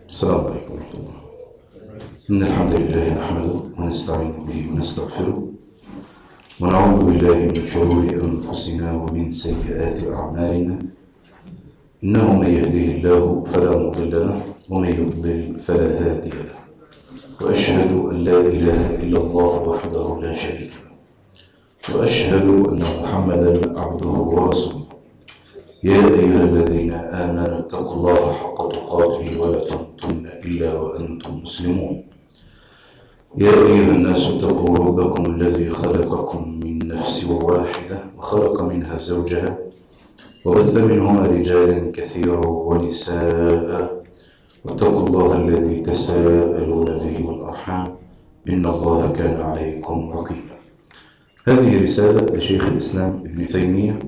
السلام عليكم ورحمة الله إن الحمد لله نحمده ونستعين به ونستغفره ونعوذ بالله من شرور أنفسنا ومن سيئات أعمالنا إنه من يهده الله فلا مضل له ومن يضلل فلا هادي له وأشهد أن لا إله إلا الله وحده لا شريك له وأشهد أن محمدا عبده ورسوله يا أيها الذين آمنوا اتقوا الله حق تقاته ولا تموتن إلا وأنتم مسلمون يا أيها الناس اتقوا ربكم الذي خلقكم من نفس واحدة وخلق منها زوجها وبث منهما رجالا كثيرا ونساء واتقوا الله الذي تساءلون به والأرحام إن الله كان عليكم رقيبا هذه رسالة لشيخ الإسلام ابن تيمية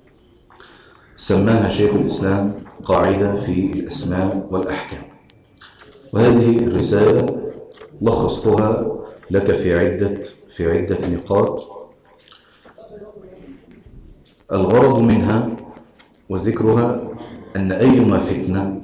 سماها شيخ الإسلام قاعدة في الأسماء والأحكام وهذه الرسالة لخصتها لك في عدة في عدة نقاط الغرض منها وذكرها أن أيما فتنة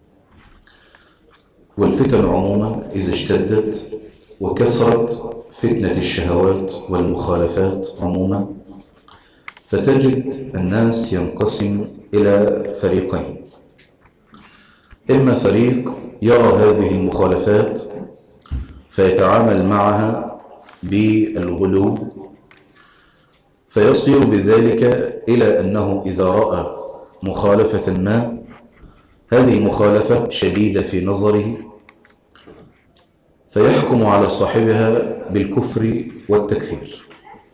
والفتن عموما إذا اشتدت وكثرت فتنة الشهوات والمخالفات عموما فتجد الناس ينقسم إلى فريقين إما فريق يرى هذه المخالفات فيتعامل معها بالغلو فيصير بذلك إلى أنه إذا رأى مخالفة ما هذه مخالفة شديدة في نظره فيحكم على صاحبها بالكفر والتكفير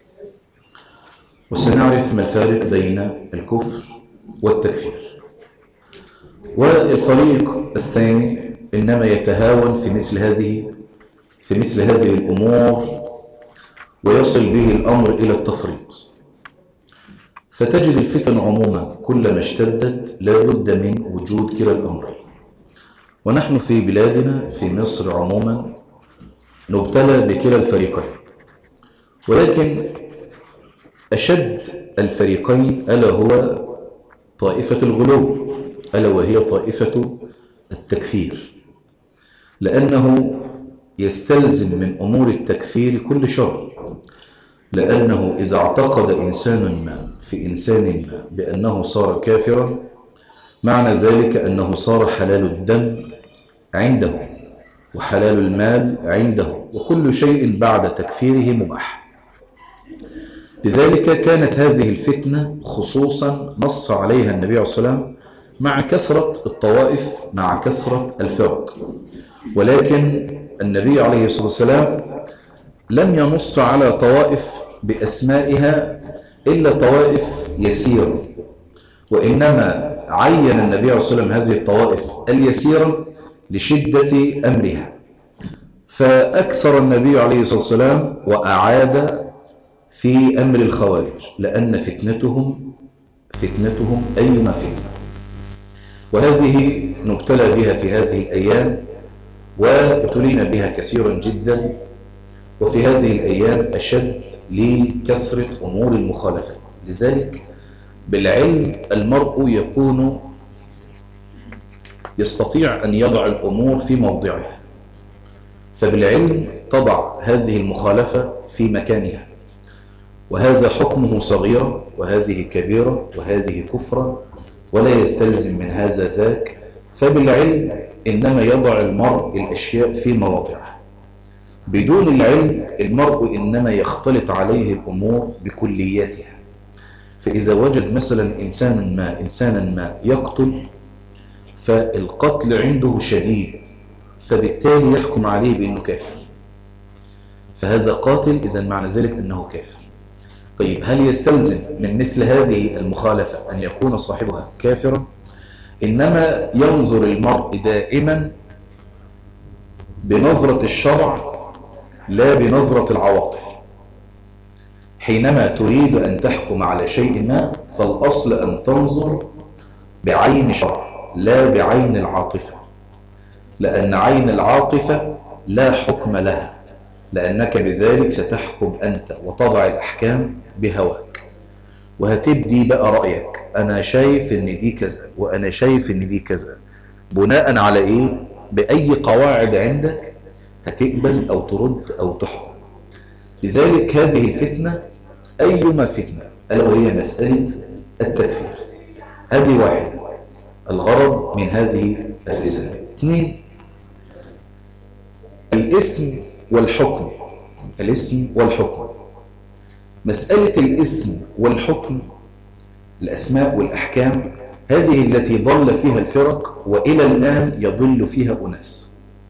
وسنعرف ما الفارق بين الكفر والتكفير والفريق الثاني إنما يتهاون في مثل هذه في مثل هذه الأمور ويصل به الأمر إلى التفريط فتجد الفتن عموما كلما اشتدت لا بد من وجود كلا الأمرين ونحن في بلادنا في مصر عموما نبتلى بكلا الفريقين ولكن أشد الفريقين ألا هو طائفة الغلو ألا وهي طائفة التكفير لأنه يستلزم من أمور التكفير كل شر لأنه إذا اعتقد إنسان ما في إنسان ما بأنه صار كافرا معنى ذلك أنه صار حلال الدم عنده وحلال المال عنده وكل شيء بعد تكفيره مباح لذلك كانت هذه الفتنة خصوصا نص عليها النبي عليه الصلاة والسلام مع كثرة الطوائف مع كثرة الفرق ولكن النبي عليه الصلاة والسلام لم ينص على طوائف بأسمائها إلا طوائف يسيرة وإنما عين النبي عليه الصلاة والسلام هذه الطوائف اليسيرة لشدة أمرها فأكثر النبي عليه الصلاة والسلام وأعاد في أمر الخوارج لأن فتنتهم فتنتهم أيما فتنة وهذه نبتلى بها في هذه الأيام وابتلينا بها كثيرا جدا وفي هذه الأيام أشد لكثرة أمور المخالفات لذلك بالعلم المرء يكون يستطيع أن يضع الأمور في موضعها فبالعلم تضع هذه المخالفة في مكانها وهذا حكمه صغيرة وهذه كبيرة وهذه كفرة ولا يستلزم من هذا ذاك فبالعلم إنما يضع المرء الأشياء في مواضعها بدون العلم المرء إنما يختلط عليه الأمور بكلياتها فإذا وجد مثلا إنسان ما إنسانا ما يقتل فالقتل عنده شديد فبالتالي يحكم عليه بأنه كافر فهذا قاتل إذا معنى ذلك أنه كافر طيب هل يستلزم من مثل هذه المخالفة أن يكون صاحبها كافرا إنما ينظر المرء دائما بنظرة الشرع لا بنظرة العواطف حينما تريد أن تحكم على شيء ما فالأصل أن تنظر بعين الشرع لا بعين العاطفة لأن عين العاطفة لا حكم لها لأنك بذلك ستحكم أنت وتضع الأحكام بهواك وهتبدي بقى رأيك أنا شايف إن دي كذا وأنا شايف إن دي كذا بناء على إيه؟ بأي قواعد عندك هتقبل أو ترد أو تحكم لذلك هذه الفتنة أيما فتنة ألا وهي مسألة التكفير هذه واحدة الغرض من هذه الرسالة اثنين الاسم والحكم الاسم والحكم مسألة الاسم والحكم الأسماء والأحكام هذه التي ضل فيها الفرق وإلى الآن يضل فيها أناس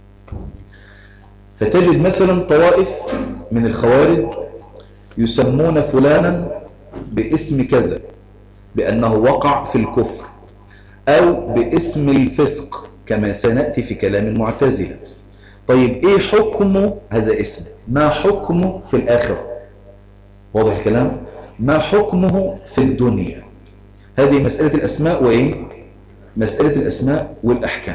فتجد مثلا طوائف من الخوارج يسمون فلانا باسم كذا بأنه وقع في الكفر أو باسم الفسق كما سنأتي في كلام المعتزلة طيب إيه حكم هذا اسم ما حكمه في الآخرة واضح الكلام ما حكمه في الدنيا هذه مسألة الأسماء وإيه مسألة الأسماء والأحكام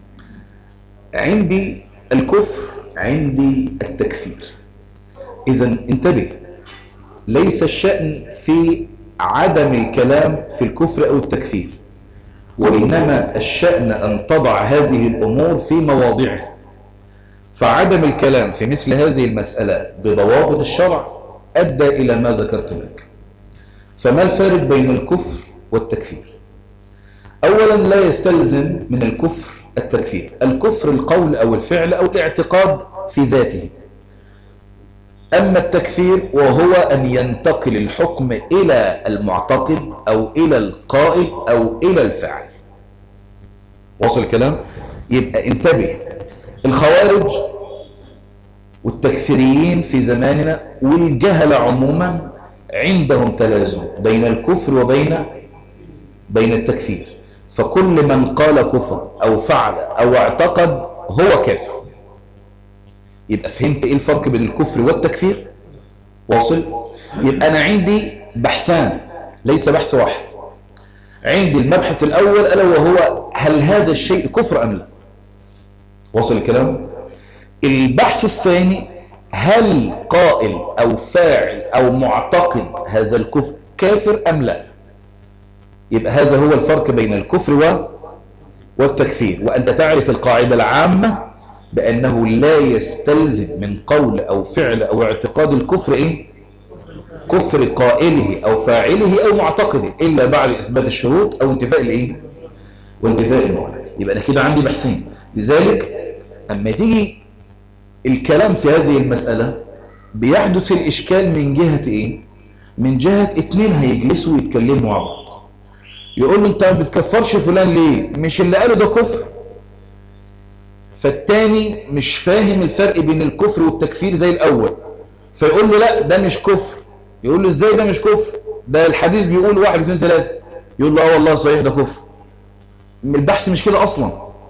عندي الكفر عندي التكفير إذا انتبه ليس الشأن في عدم الكلام في الكفر أو التكفير وإنما الشأن أن تضع هذه الأمور في مواضعها فعدم الكلام في مثل هذه المسألة بضوابط الشرع أدى إلى ما ذكرت لك فما الفارق بين الكفر والتكفير أولا لا يستلزم من الكفر التكفير الكفر القول أو الفعل أو الاعتقاد في ذاته أما التكفير وهو أن ينتقل الحكم إلى المعتقد أو إلى القائل أو إلى الفاعل وصل الكلام يبقى انتبه الخوارج والتكفيريين في زماننا والجهل عموما عندهم تلازم بين الكفر وبين بين التكفير فكل من قال كفر أو فعل أو اعتقد هو كافر يبقى فهمت ايه الفرق بين الكفر والتكفير واصل يبقى انا عندي بحثان ليس بحث واحد عندي المبحث الاول الا وهو هل هذا الشيء كفر ام لا واصل الكلام البحث الثاني هل قائل او فاعل او معتقد هذا الكفر كافر ام لا يبقى هذا هو الفرق بين الكفر و والتكفير وانت تعرف القاعده العامه بأنه لا يستلزم من قول أو فعل أو اعتقاد الكفر إيه؟ كفر قائله أو فاعله أو معتقده إلا بعد إثبات الشروط أو انتفاء الإيه؟ وانتفاء المعنى يبقى أنا كده عندي بحثين لذلك أما تيجي الكلام في هذه المسألة بيحدث الإشكال من جهة إيه؟ من جهة اتنين هيجلسوا ويتكلموا مع بعض يقول له أنت ما بتكفرش فلان ليه؟ مش اللي قاله ده كفر فالتاني مش فاهم الفرق بين الكفر والتكفير زي الأول فيقول له لا ده مش كفر يقول له ازاي ده مش كفر ده الحديث بيقول واحد اثنين ثلاثة يقول له اه والله صحيح ده كفر البحث مش كده أصلا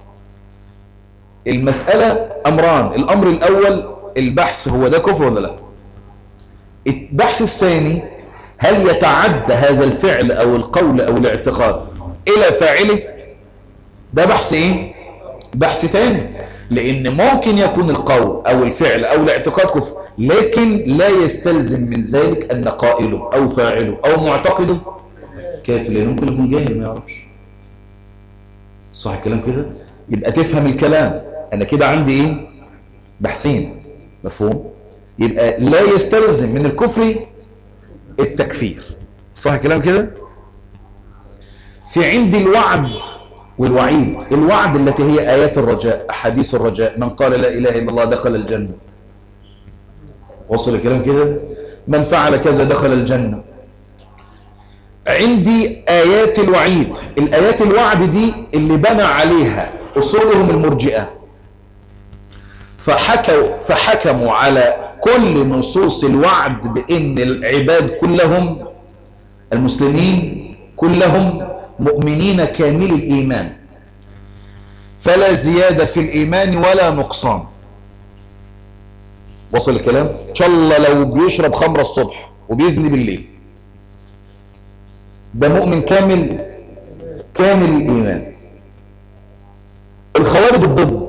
المسألة أمران الأمر الأول البحث هو ده كفر ولا لا البحث الثاني هل يتعدى هذا الفعل أو القول أو الاعتقاد إلى فاعله ده بحث إيه بحث تاني لأن ممكن يكون القول أو الفعل أو الاعتقاد كفر لكن لا يستلزم من ذلك أن قائله أو فاعله أو معتقده كافر لأنه ممكن يكون جاهل ما يعرفش صح الكلام كده يبقى تفهم الكلام أنا كده عندي إيه بحثين مفهوم يبقى لا يستلزم من الكفر التكفير صح الكلام كده في عندي الوعد والوعيد الوعد التي هي آيات الرجاء أحاديث الرجاء من قال لا إله إلا الله دخل الجنة وصل الكلام كده من فعل كذا دخل الجنة عندي آيات الوعيد الآيات الوعد دي اللي بنى عليها أصولهم المرجئة فحكوا فحكموا على كل نصوص الوعد بأن العباد كلهم المسلمين كلهم مؤمنين كامل الإيمان فلا زيادة في الإيمان ولا نقصان وصل الكلام إن شاء الله لو بيشرب خمرة الصبح وبيزني بالليل ده مؤمن كامل كامل الإيمان الخوارج الضد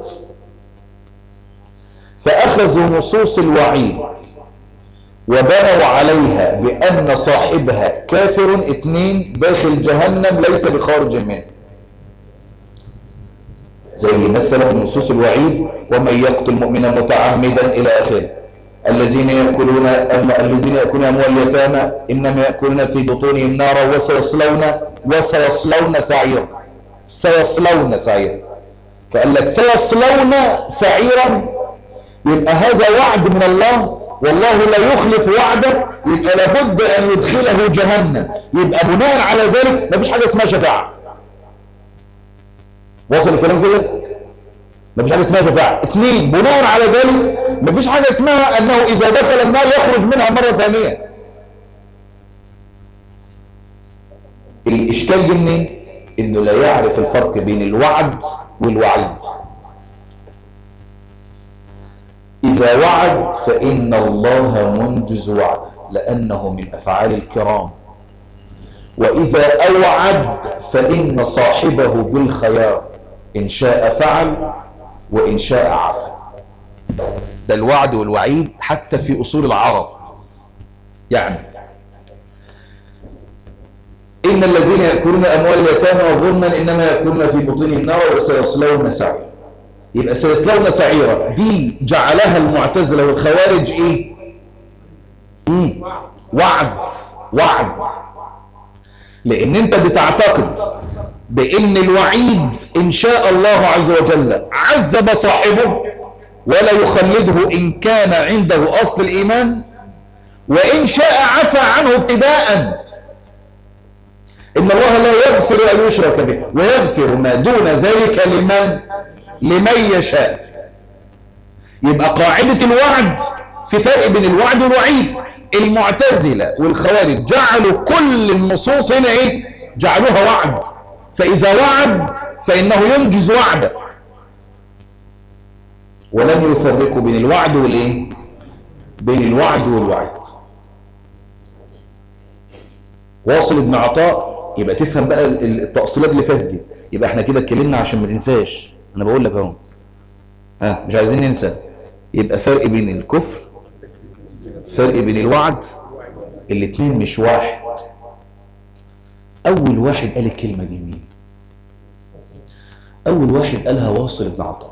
فأخذوا نصوص الوعيد وبنوا عليها بأن صاحبها كافر اتنين داخل جهنم ليس بخارج منه زي مثلا نصوص الوعيد ومن يقتل مؤمنا متعمدا الى اخره الذين ياكلون الذين ياكلون اموال اليتامى انما ياكلون في بطونهم نارا وسيصلون وسيصلون سعيرا سيصلون سعيرا فقال لك سيصلون سعيرا يبقى هذا وعد من الله والله لا يخلف وعده يبقى لابد ان يدخله جهنم يبقى بناء على ذلك ما فيش حاجه اسمها شفاعه وصل الكلام كده ما فيش حاجه اسمها شفاعه اثنين بناء على ذلك ما فيش حاجه اسمها انه اذا دخل النار يخرج منها مره ثانيه الاشكال جه منين انه لا يعرف الفرق بين الوعد والوعيد إذا وعد فإن الله منجز وعده لأنه من أفعال الكرام وإذا أوعد فإن صاحبه بالخيار إن شاء فعل وإن شاء عفى ده الوعد والوعيد حتى في أصول العرب يعني إن الذين يأكلون أموال اليتامى ظلما إنما يأكلون في بطونهم نارا وسيصلون سعيرا يبقى سيصلون سعيرا دي جعلها المعتزلة والخوارج ايه مم. وعد وعد لان انت بتعتقد بان الوعيد ان شاء الله عز وجل عذب صاحبه ولا يخلده ان كان عنده اصل الايمان وان شاء عفى عنه ابتداء ان الله لا يغفر ان يشرك به ويغفر ما دون ذلك لمن لمن يشاء يبقى قاعدة الوعد في فرق بين الوعد والوعيد المعتزلة والخوارج جعلوا كل النصوص هنا ايه جعلوها وعد فإذا وعد فإنه ينجز وعده ولم يفرقوا بين الوعد والايه بين الوعد والوعيد واصل ابن عطاء يبقى تفهم بقى التأصيلات اللي فاتت دي يبقى احنا كده اتكلمنا عشان ما تنساش انا بقول لك اهو ها مش عايزين ننسى يبقى فرق بين الكفر فرق بين الوعد الاثنين مش واحد اول واحد قال الكلمه دي مين اول واحد قالها واصل بن عطاء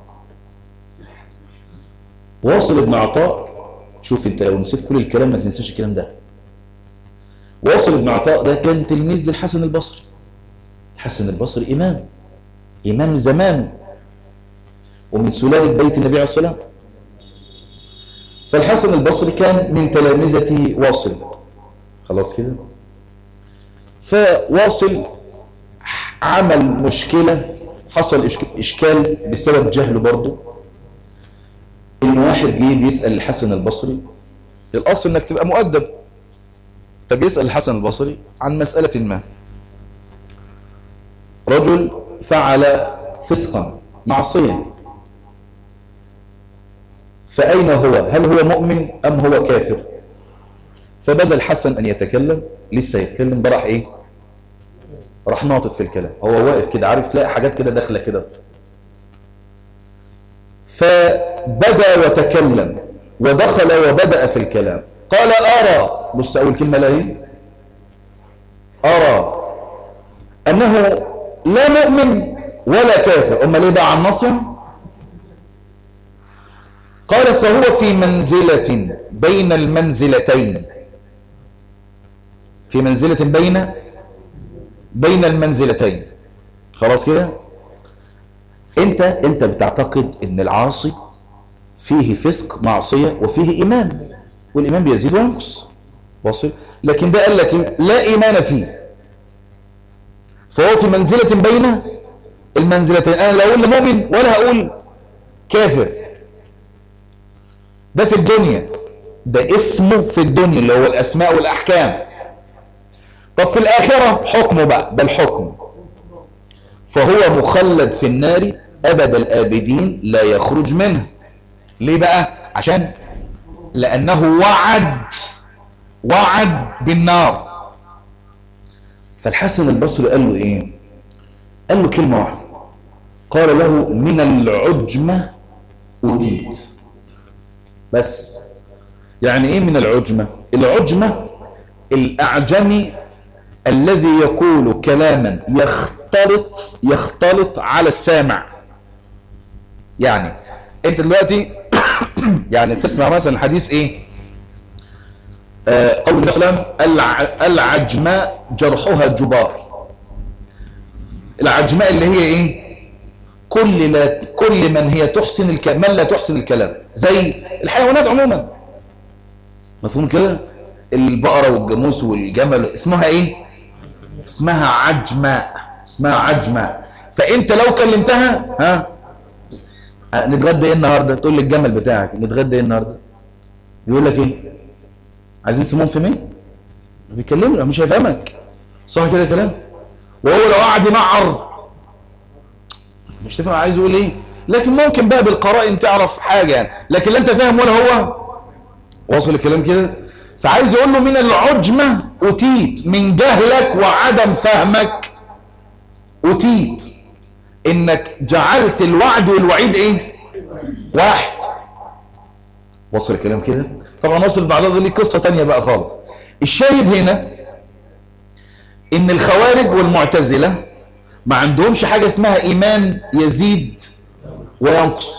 واصل بن عطاء شوف انت لو نسيت كل الكلام ما تنساش الكلام ده واصل بن عطاء ده كان تلميذ للحسن البصري الحسن البصري امام امام زمانه ومن سلالة بيت النبي عليه الصلاة والسلام فالحسن البصري كان من تلامذة واصل خلاص كده فواصل عمل مشكلة حصل إشكال بسبب جهله برضه إن واحد جه بيسأل الحسن البصري الأصل إنك تبقى مؤدب فبيسأل الحسن البصري عن مسألة ما رجل فعل فسقا معصيا فأين هو هل هو مؤمن أم هو كافر فبدأ الحسن أن يتكلم لسه يتكلم براح إيه راح ناطط في الكلام هو واقف كده عارف تلاقي حاجات كده داخله كده فبدأ وتكلم ودخل وبدأ في الكلام قال أرى بص أول كلمة لا إيه أرى أنه لا مؤمن ولا كافر أما ليه بقى عن نصر قال فهو في منزلة بين المنزلتين في منزلة بين بين المنزلتين خلاص كده انت انت بتعتقد ان العاصي فيه فسق معصية وفيه ايمان والايمان بيزيد وينقص واصل لكن ده قال لك ايه لا ايمان فيه فهو في منزلة بين المنزلتين انا لا اقول مؤمن ولا هقول كافر ده في الدنيا ده اسمه في الدنيا اللي هو الاسماء والاحكام طب في الاخره حكمه بقى ده الحكم فهو مخلد في النار ابد الابدين لا يخرج منها ليه بقى عشان لانه وعد وعد بالنار فالحسن البصري قال له ايه قال له كلمه واحده قال له من العجمه اوتيت بس يعني ايه من العجمة العجمة الاعجمي الذي يقول كلاما يختلط يختلط على السامع يعني انت دلوقتي يعني تسمع مثلا حديث ايه آه قول النبي صلى الله عليه وسلم الع- العجماء جرحها جبار العجماء اللي هي ايه كل لا كل من هي تحسن الكلام من لا تحسن الكلام زي الحيوانات عموما مفهوم كده البقرة والجاموس والجمل اسمها ايه اسمها عجماء اسمها عجماء فانت لو كلمتها ها آه، نتغدى ايه النهارده تقول لي الجمل بتاعك نتغدى ايه النهارده يقول لك ايه عايزين سمون في مين بيكلمني مش هيفهمك صح كده كلام وهو لو قعد ينعر مش تفهم عايز يقول ايه لكن ممكن بقى بالقرائن تعرف حاجه يعني لكن لا انت فاهم ولا هو واصل الكلام كده فعايز يقول له من العجمه اتيت من جهلك وعدم فهمك اتيت انك جعلت الوعد والوعيد ايه واحد وصل الكلام كده طبعا وصل بعد ذلك قصه تانية بقى خالص الشاهد هنا ان الخوارج والمعتزله ما عندهمش حاجه اسمها ايمان يزيد وينقص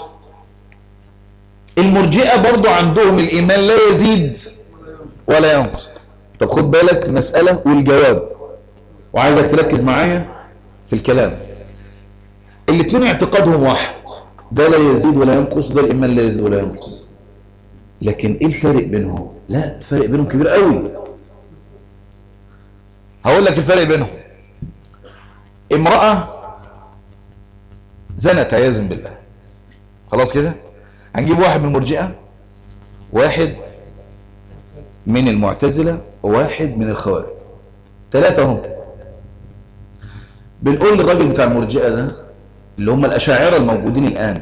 المرجئه برضو عندهم الايمان لا يزيد ولا ينقص طب خد بالك مساله والجواب وعايزك تركز معايا في الكلام الاثنين اعتقادهم واحد ده لا يزيد ولا ينقص ده الايمان لا يزيد ولا ينقص لكن ايه الفرق بينهم لا الفرق بينهم كبير قوي هقول لك الفرق بينهم امرأة زنت عياذا بالله خلاص كده هنجيب واحد من المرجئة واحد من المعتزلة وواحد من الخوارج ثلاثة هم بنقول للراجل بتاع المرجئة ده اللي هم الأشاعرة الموجودين الآن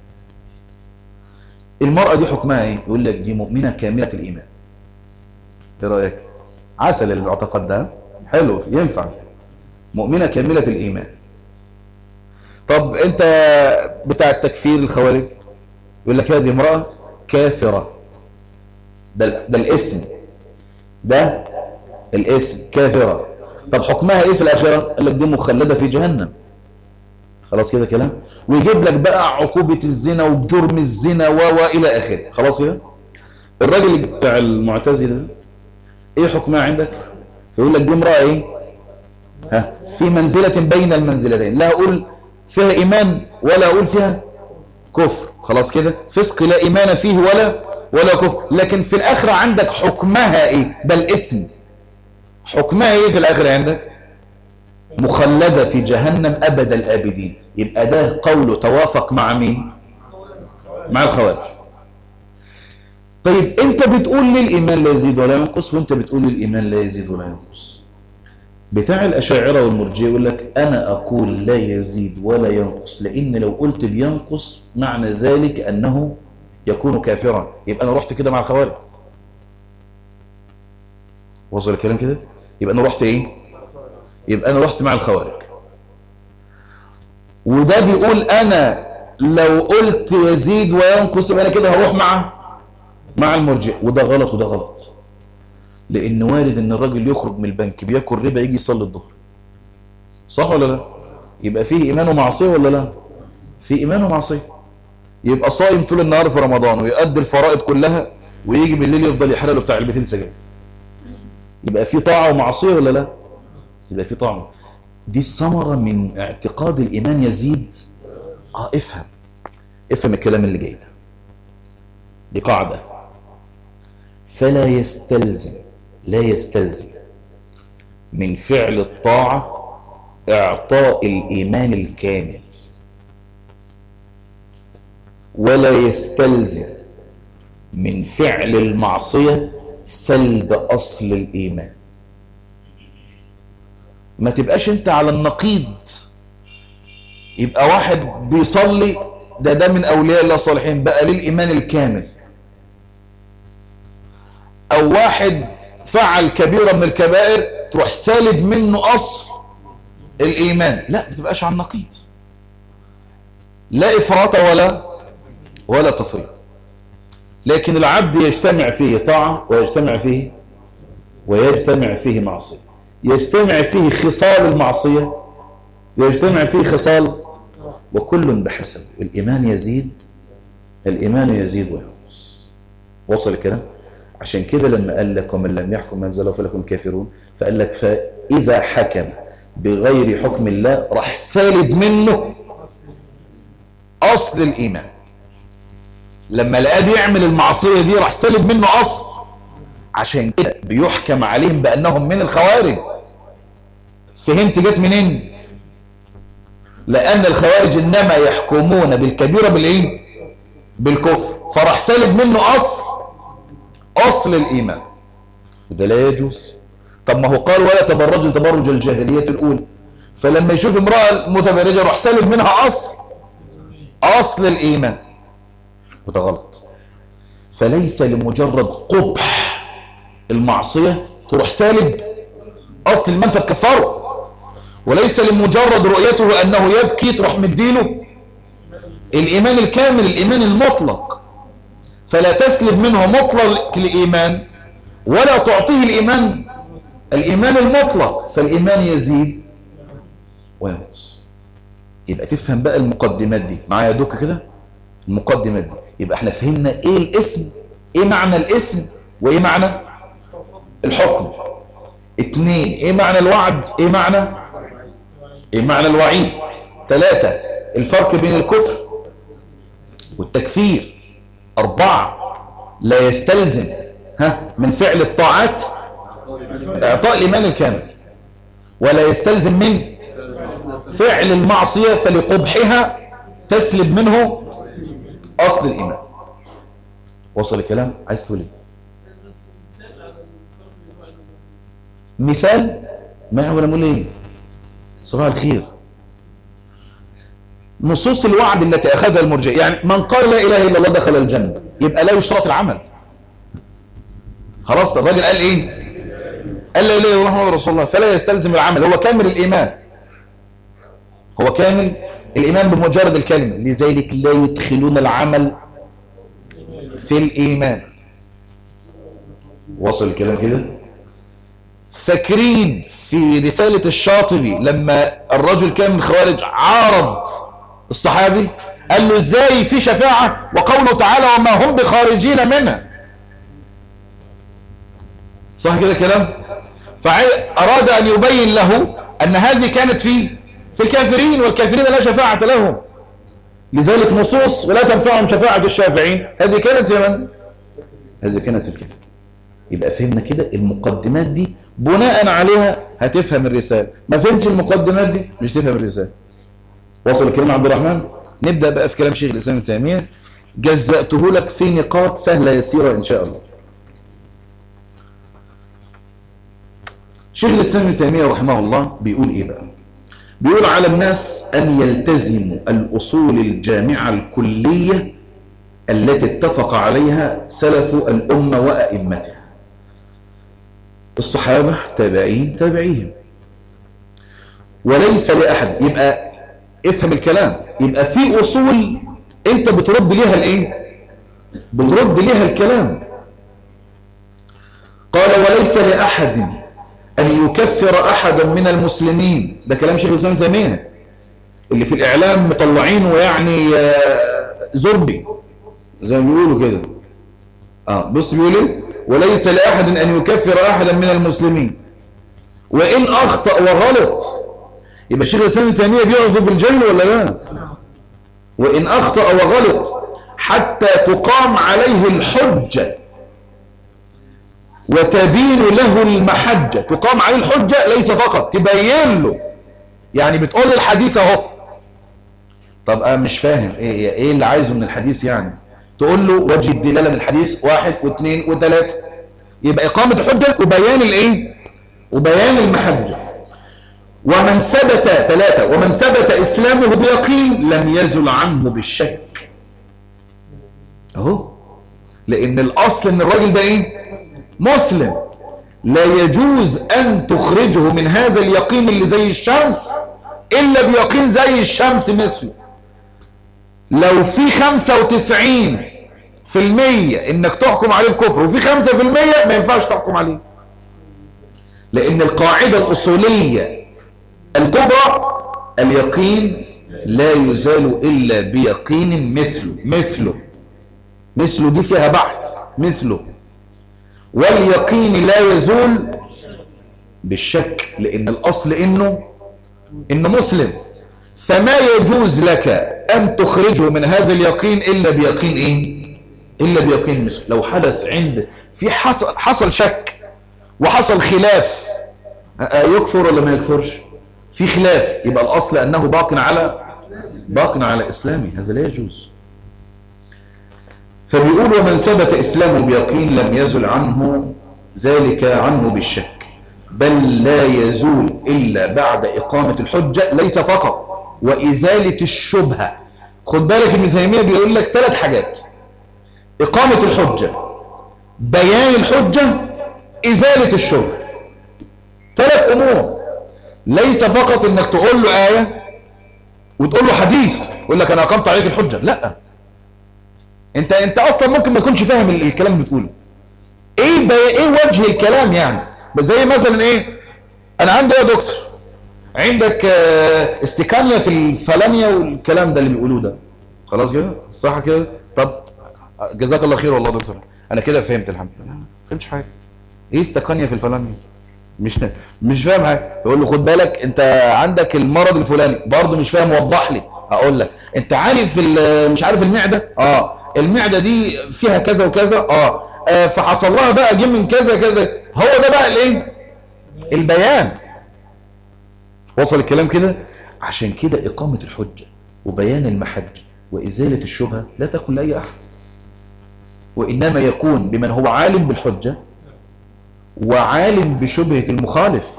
المرأة دي حكمها ايه يقول لك دي مؤمنة كاملة الإيمان ايه رأيك عسل المعتقد ده حلو ينفع مؤمنة كاملة الإيمان طب أنت بتاع التكفير الخوارج يقول لك هذه امرأة كافرة ده, ده الاسم ده الاسم كافرة طب حكمها ايه في الآخرة قال لك دي مخلدة في جهنم خلاص كده كلام ويجيب لك بقى عقوبة الزنا وجرم الزنا و و إلى آخره خلاص كده الراجل بتاع المعتزلة ده ايه حكمها عندك فيقول لك دي امرأة ايه ها في منزلة بين المنزلتين لا أقول فيها إيمان ولا أقول فيها كفر خلاص كده فسق لا إيمان فيه ولا ولا كفر لكن في الآخرة عندك حكمها إيه ده الاسم حكمها إيه في الآخرة عندك مخلدة في جهنم أبد الآبدين يبقى ده قوله توافق مع مين مع الخوارج طيب انت بتقول لي الإيمان لا يزيد ولا ينقص وانت بتقول لي الإيمان لا يزيد ولا ينقص بتاع الأشاعرة والمرجئة يقول لك أنا أقول لا يزيد ولا ينقص لأن لو قلت بينقص معنى ذلك أنه يكون كافرا يبقى أنا رحت كده مع الخوارج وصل الكلام كده يبقى أنا رحت إيه يبقى أنا رحت مع الخوارج وده بيقول أنا لو قلت يزيد وينقص يبقى أنا كده هروح مع مع المرجئة وده غلط وده غلط لان وارد ان الراجل يخرج من البنك بياكل ربا يجي يصلي الظهر صح ولا لا يبقى فيه ايمان ومعصيه ولا لا في ايمان ومعصيه يبقى صايم طول النهار في رمضان ويؤدي الفرائض كلها ويجي بالليل يفضل يحرق له بتاع علبتين سجاير يبقى في طاعه ومعصيه ولا لا يبقى في طاعه دي الثمره من اعتقاد الايمان يزيد اه افهم افهم الكلام اللي جاي ده دي قاعده فلا يستلزم لا يستلزم من فعل الطاعة إعطاء الإيمان الكامل ولا يستلزم من فعل المعصية سلب أصل الإيمان ما تبقاش أنت على النقيض يبقى واحد بيصلي ده ده من أولياء الله الصالحين بقى للإيمان الكامل او واحد فعل كبيرة من الكبائر تروح سالب منه اصل الايمان لا ما تبقاش على النقيض لا افراط ولا ولا تفريط لكن العبد يجتمع فيه طاعة ويجتمع فيه ويجتمع فيه معصية يجتمع فيه خصال المعصية ويجتمع فيه خصال وكل بحسب الإيمان يزيد الإيمان يزيد وينقص وصل الكلام عشان كده لما قال لك ومن لم يحكم من انزل فلكم كافرون فقال لك فإذا حكم بغير حكم الله راح سالب منه أصل الإيمان لما لقاه بيعمل المعصية دي راح سالب منه أصل عشان كده بيحكم عليهم بأنهم من الخوارج فهمت جت منين لأن الخوارج إنما يحكمون بالكبيرة بالإيه بالكفر فراح سالب منه أصل أصل الإيمان وده لا يجوز طب ما هو قال ولا تبرجوا تبرج الجاهلية الأولى فلما يشوف امرأة متبرجة راح سالب منها أصل أصل الإيمان وده غلط فليس لمجرد قبح المعصية تروح سالب أصل الإيمان فتكفره وليس لمجرد رؤيته أنه يبكي تروح مديله الإيمان الكامل الإيمان المطلق فلا تسلب منه مطلق الإيمان ولا تعطيه الإيمان الإيمان المطلق فالإيمان يزيد وينقص يبقى تفهم بقى المقدمات دي معايا دوك كده المقدمات دي يبقى احنا فهمنا ايه الاسم ايه معنى الاسم وايه معنى الحكم اتنين ايه معنى الوعد ايه معنى ايه معنى الوعيد ثلاثة الفرق بين الكفر والتكفير أربعة لا يستلزم ها من فعل الطاعات إعطاء الإيمان الكامل ولا يستلزم من فعل المعصية فلقبحها تسلب منه أصل الإيمان وصل الكلام عايز تقول ايه مثال ما هو نقول ايه صباح الخير نصوص الوعد التي اخذها المرجئه يعني من قال لا اله الا الله دخل الجنه يبقى لا يشترط العمل خلاص الراجل قال ايه قال لا اله الا الله محمد رسول الله فلا يستلزم العمل هو كامل الايمان هو كامل الايمان بمجرد الكلمه لذلك لا يدخلون العمل في الايمان وصل الكلام كده فاكرين في رسالة الشاطبي لما الرجل كان من الخوارج عارض الصحابي قال له ازاي في شفاعة وقوله تعالى وما هم بخارجين منها صح كده كلام فأراد أن يبين له أن هذه كانت في في الكافرين والكافرين لا شفاعة لهم لذلك نصوص ولا تنفعهم شفاعة الشافعين هذه كانت في من؟ هذه كانت في الكافرين يبقى فهمنا كده المقدمات دي بناء عليها هتفهم الرسالة ما فهمتش المقدمات دي مش تفهم الرسالة وصل الكلام عبد الرحمن نبدأ بقى في كلام شيخ الإسلام ابن تيمية جزأته لك في نقاط سهلة يسيرة إن شاء الله شيخ الإسلام ابن تيمية رحمه الله بيقول إيه بقى بيقول على الناس أن يلتزموا الأصول الجامعة الكلية التي اتفق عليها سلف الأمة وأئمتها الصحابة تابعين تابعيهم وليس لأحد يبقى افهم الكلام يبقى في أصول انت بترد ليها الايه بترد ليها الكلام قال وليس لأحد أن يكفر أحدا من المسلمين ده كلام شيخ الإسلام تيمية اللي في الإعلام مطلعينه يعني زربي زي ما بيقولوا كده اه بص بيقول ايه وليس لأحد أن يكفر أحدا من المسلمين وإن أخطأ وغلط يبقى الشيخ الإسلام ابن تيمية بيعذر بالجهل ولا لا وإن أخطأ وغلط حتى تقام عليه الحجة وتبين له المحجة تقام عليه الحجة ليس فقط تبين له يعني بتقول الحديث اهو طب أنا مش فاهم إيه, إيه اللي عايزه من الحديث يعني تقول له وجه الدلالة من الحديث واحد واثنين وثلاثة يبقى إقامة الحجة وبيان الإيه وبيان المحجة ومن ثبت ثلاثة ومن ثبت إسلامه بيقين لم يزل عنه بالشك أهو لأن الأصل إن الراجل ده إيه مسلم لا يجوز أن تخرجه من هذا اليقين اللي زي الشمس إلا بيقين زي الشمس مثله لو في خمسة وتسعين في المية إنك تحكم عليه الكفر وفي خمسة في المية ما ينفعش تحكم عليه لأن القاعدة الأصولية الكبرى اليقين لا يزال إلا بيقين مثله مثله مثله دي فيها بحث مثله واليقين لا يزول بالشك لأن الأصل إنه إنه مسلم فما يجوز لك أن تخرجه من هذا اليقين إلا بيقين إيه إلا بيقين مثله لو حدث عند في حصل حصل شك وحصل خلاف يكفر ولا ما يكفرش في خلاف يبقى الأصل أنه باق على باق على إسلامه هذا لا يجوز فبيقول ومن ثبت إسلامه بيقين لم يزل عنه ذلك عنه بالشك بل لا يزول إلا بعد إقامة الحجة ليس فقط وإزالة الشبهة خد بالك ابن تيمية بيقول لك ثلاث حاجات إقامة الحجة بيان الحجة إزالة الشبهة ثلاث أمور ليس فقط إنك تقول له آية وتقول له حديث يقول لك أنا أقمت عليك الحجة لا انت انت اصلا ممكن ما تكونش فاهم الكلام اللي بتقوله ايه بي... ايه وجه الكلام يعني زي مثلا ايه انا عندي يا دكتور عندك اه استيكانيا في الفلانيا والكلام ده اللي بيقولوه ده خلاص كده صح كده طب جزاك الله خير والله يا دكتور انا كده فهمت الحمد لله ما فهمتش حاجه ايه استيكانيا في الفلانيا مش مش فاهم حاجه يقول له خد بالك انت عندك المرض الفلاني برضه مش فاهم وضح لي هقول لك انت عارف مش عارف المعده اه المعده دي فيها كذا وكذا اه, آه فحصل لها بقى جه من كذا كذا هو ده بقى الايه البيان وصل الكلام كده عشان كده اقامه الحجه وبيان المحج وازاله الشبهه لا تكن لاي احد وانما يكون بمن هو عالم بالحجه وعالم بشبهه المخالف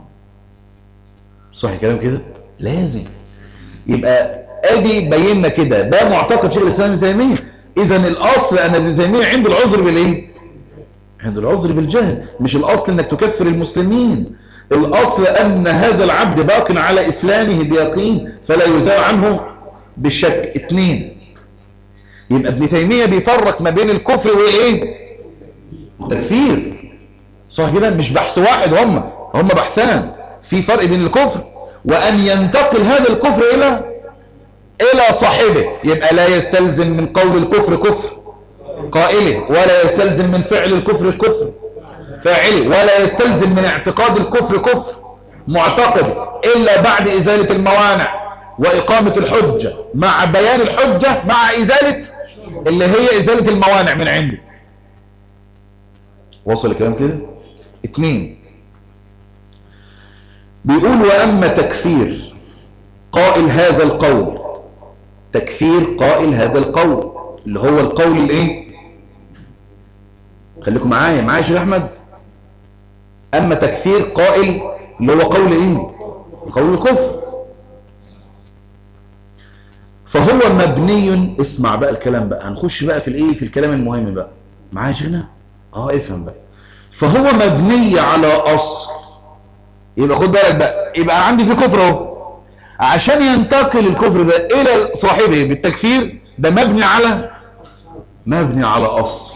صح الكلام كده لازم يبقى ادي بينا كده ده معتقد شيخ الاسلام ابن تيميه اذا الاصل ان ابن تيميه عنده العذر بالايه عنده العذر بالجهل مش الاصل انك تكفر المسلمين الاصل ان هذا العبد باق على اسلامه بيقين فلا يزال عنه بالشك اثنين يبقى ابن تيميه بيفرق ما بين الكفر والايه التكفير صح كده مش بحث واحد هم هم بحثان في فرق بين الكفر وان ينتقل هذا الكفر الى الى صاحبه يبقى لا يستلزم من قول الكفر كفر قائله ولا يستلزم من فعل الكفر كفر فاعله ولا يستلزم من اعتقاد الكفر كفر معتقد الا بعد ازاله الموانع واقامه الحجه مع بيان الحجه مع ازاله اللي هي ازاله الموانع من عنده وصل الكلام كده اتنين بيقول واما تكفير قائل هذا القول تكفير قائل هذا القول اللي هو القول الايه خليكم معايا معايا يا شيخ احمد اما تكفير قائل اللي هو قول ايه قول الكفر فهو مبني اسمع بقى الكلام بقى هنخش بقى في الايه في الكلام المهم بقى معايا يا شيخنا اه افهم بقى فهو مبني على اصل يبقى خد بالك بقى يبقى عندي في كفر اهو عشان ينتقل الكفر ده الى صاحبه بالتكفير ده مبني على مبني على اصل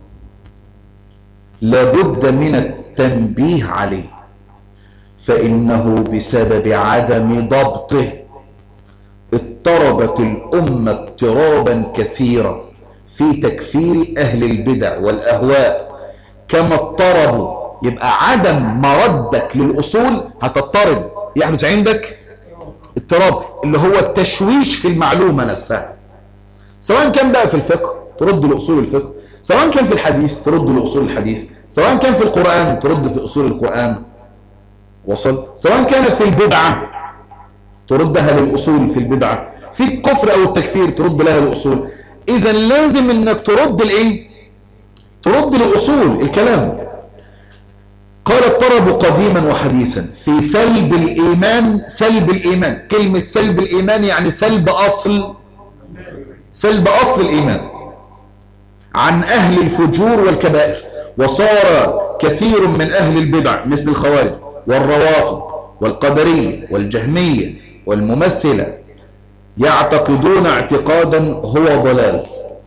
لابد من التنبيه عليه فانه بسبب عدم ضبطه اضطربت الامه اضطرابا كثيرا في تكفير اهل البدع والاهواء كما اضطربوا يبقى عدم مردك للاصول هتضطرب يحدث عندك اضطراب اللي هو التشويش في المعلومة نفسها سواء كان بقى في الفقه ترد لأصول الفقه سواء كان في الحديث ترد لأصول الحديث سواء كان في القرآن ترد في أصول القرآن وصل سواء كان في البدعة تردها للأصول في البدعة في الكفر أو التكفير ترد لها الأصول إذا لازم إنك ترد الإيه ترد لأصول الكلام قال اضطربوا قديما وحديثا في سلب الإيمان سلب الإيمان كلمة سلب الإيمان يعني سلب أصل سلب أصل الإيمان عن أهل الفجور والكبائر وصار كثير من أهل البدع مثل الخوارج والروافض والقدرية والجهمية والممثلة يعتقدون اعتقادا هو ضلال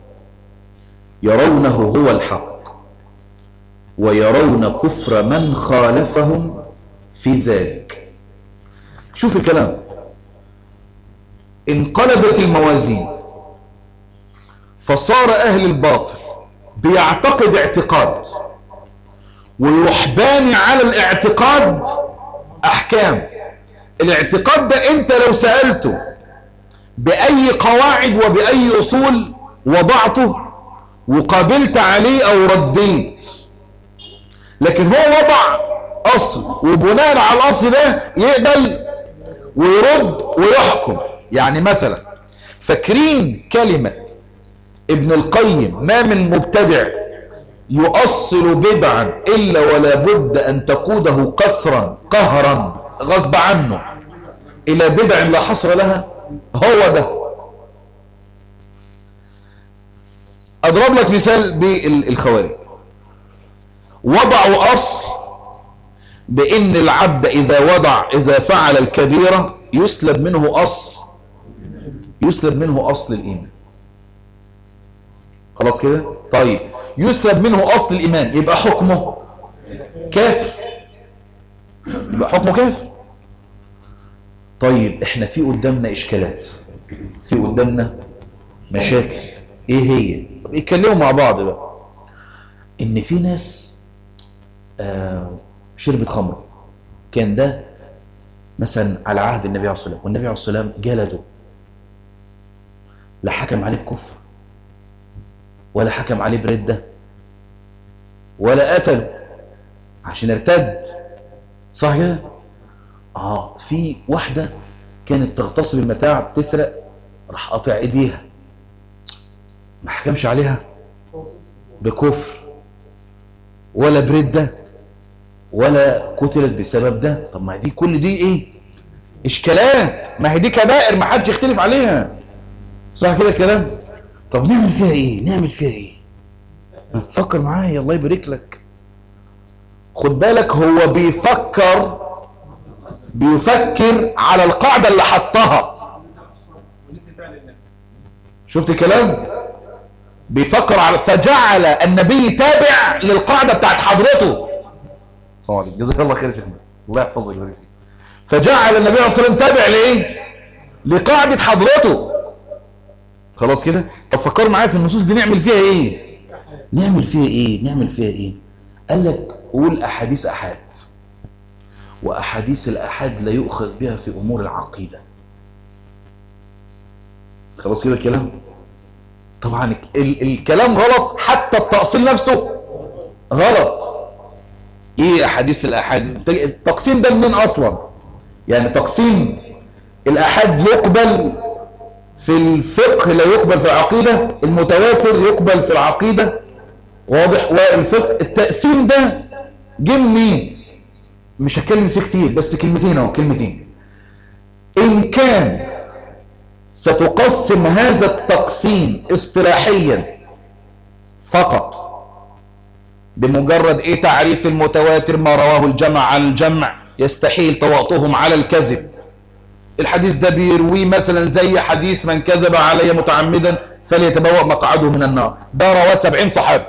يرونه هو الحق ويرون كفر من خالفهم في ذلك شوف الكلام انقلبت الموازين فصار أهل الباطل بيعتقد اعتقاد ويروح باني على الاعتقاد أحكام الاعتقاد ده انت لو سألته بأي قواعد وبأي أصول وضعته وقابلت عليه أو رديت لكن هو وضع أصل وبناء على الأصل ده يقبل ويرد ويحكم يعني مثلا فاكرين كلمة ابن القيم ما من مبتدع يؤصل بدعا إلا ولا بد أن تقوده قسرا قهرا غصب عنه إلى بدع لا حصر لها هو ده أضرب لك مثال بالخوارج وضعوا أصل بأن العبد إذا وضع إذا فعل الكبيرة يسلب منه أصل يسلب منه أصل الإيمان خلاص كده طيب يسلب منه أصل الإيمان يبقى حكمه كافر يبقى حكمه كافر طيب احنا في قدامنا إشكالات في قدامنا مشاكل ايه هي طب يتكلموا مع بعض بقى ان في ناس آه شربت خمر كان ده مثلا على عهد النبي عليه الصلاه والسلام والنبي عليه الصلاه والسلام جلده لا حكم عليه بكفر ولا حكم عليه برده ولا قتله عشان ارتد صح كده اه في واحده كانت تغتصب المتاع بتسرق راح قاطع ايديها ما حكمش عليها بكفر ولا برده ولا قتلت بسبب ده طب ما دي كل دي ايه اشكالات ما هي دي كبائر ما حدش يختلف عليها صح كده الكلام طب نعمل فيها ايه نعمل فيها ايه ها، فكر معايا الله يبارك لك خد بالك هو بيفكر بيفكر على القاعدة اللي حطها شفت الكلام بيفكر على فجعل النبي تابع للقاعدة بتاعت حضرته طبعا جزاك الله خير يا شيخنا الله يحفظك ويبارك فيك فجعل النبي عليه الصلاه والسلام تابع لايه لقاعده حضرته خلاص كده طب فكروا معايا في النصوص دي نعمل فيها ايه نعمل فيها ايه نعمل فيها ايه قال لك قول احاديث احاد واحاديث الاحاد لا يؤخذ بها في امور العقيده خلاص كده الكلام طبعا ال الكلام غلط حتى التأصيل نفسه غلط ايه احاديث الاحاد التقسيم ده منين اصلا يعني تقسيم الاحاد يقبل في الفقه لا يقبل في العقيدة المتواتر يقبل في العقيدة واضح والفقه التقسيم ده جه منين مش هتكلم فيه كتير بس كلمتين اهو كلمتين ان كان ستقسم هذا التقسيم اصطلاحيا فقط بمجرد ايه تعريف المتواتر ما رواه الجمع عن الجمع يستحيل تواطؤهم على الكذب الحديث ده بيرويه مثلا زي حديث من كذب علي متعمدا فليتبوأ مقعده من النار ده رواه 70 صحابي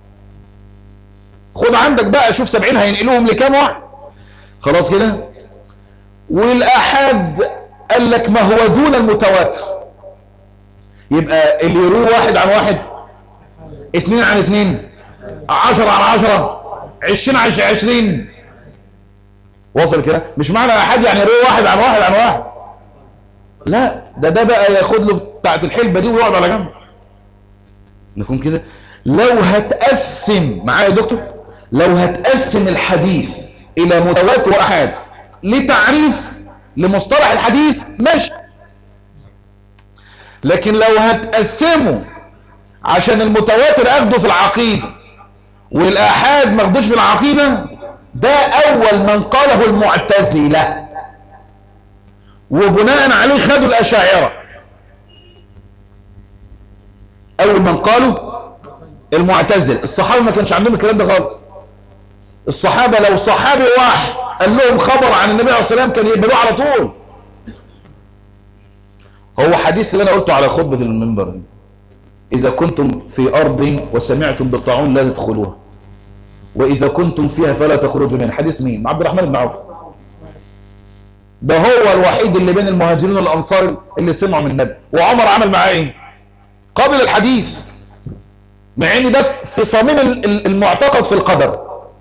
خد عندك بقى شوف 70 هينقلوهم لكام واحد خلاص كده والآحاد قال لك ما هو دون المتواتر يبقى اللي يروي واحد عن واحد اتنين عن اتنين عشرة عن عشرة عشرين عن عشرين وصل كده مش معنى احد يعني يروي واحد عن واحد عن واحد لا ده ده بقى ياخد له بتاعت الحلبة دي ويقعد على جنب مفهوم كده لو هتقسم معايا يا دكتور لو هتقسم الحديث الى متواتر واحاد لتعريف لمصطلح الحديث ماشي لكن لو هتقسمه عشان المتواتر اخده في العقيدة والآحاد ما اخدوش في العقيدة ده أول من قاله المعتزلة وبناء عليه خدوا الأشاعرة أول من قالوا المعتزل الصحابة ما كانش عندهم الكلام ده خالص الصحابة لو صحابي واحد قال لهم خبر عن النبي عليه الصلاة والسلام كان يقبلوه على طول هو حديث اللي أنا قلته على خطبة المنبر إذا كنتم في أرض وسمعتم بالطاعون لا تدخلوها وإذا كنتم فيها فلا تخرجوا منها حديث مين؟ عبد الرحمن بن عوف ده هو الوحيد اللي بين المهاجرين والانصار اللي سمعوا من النبي وعمر عمل معاه ايه قبل الحديث مع ان ده في صميم ال- ال- المعتقد في القدر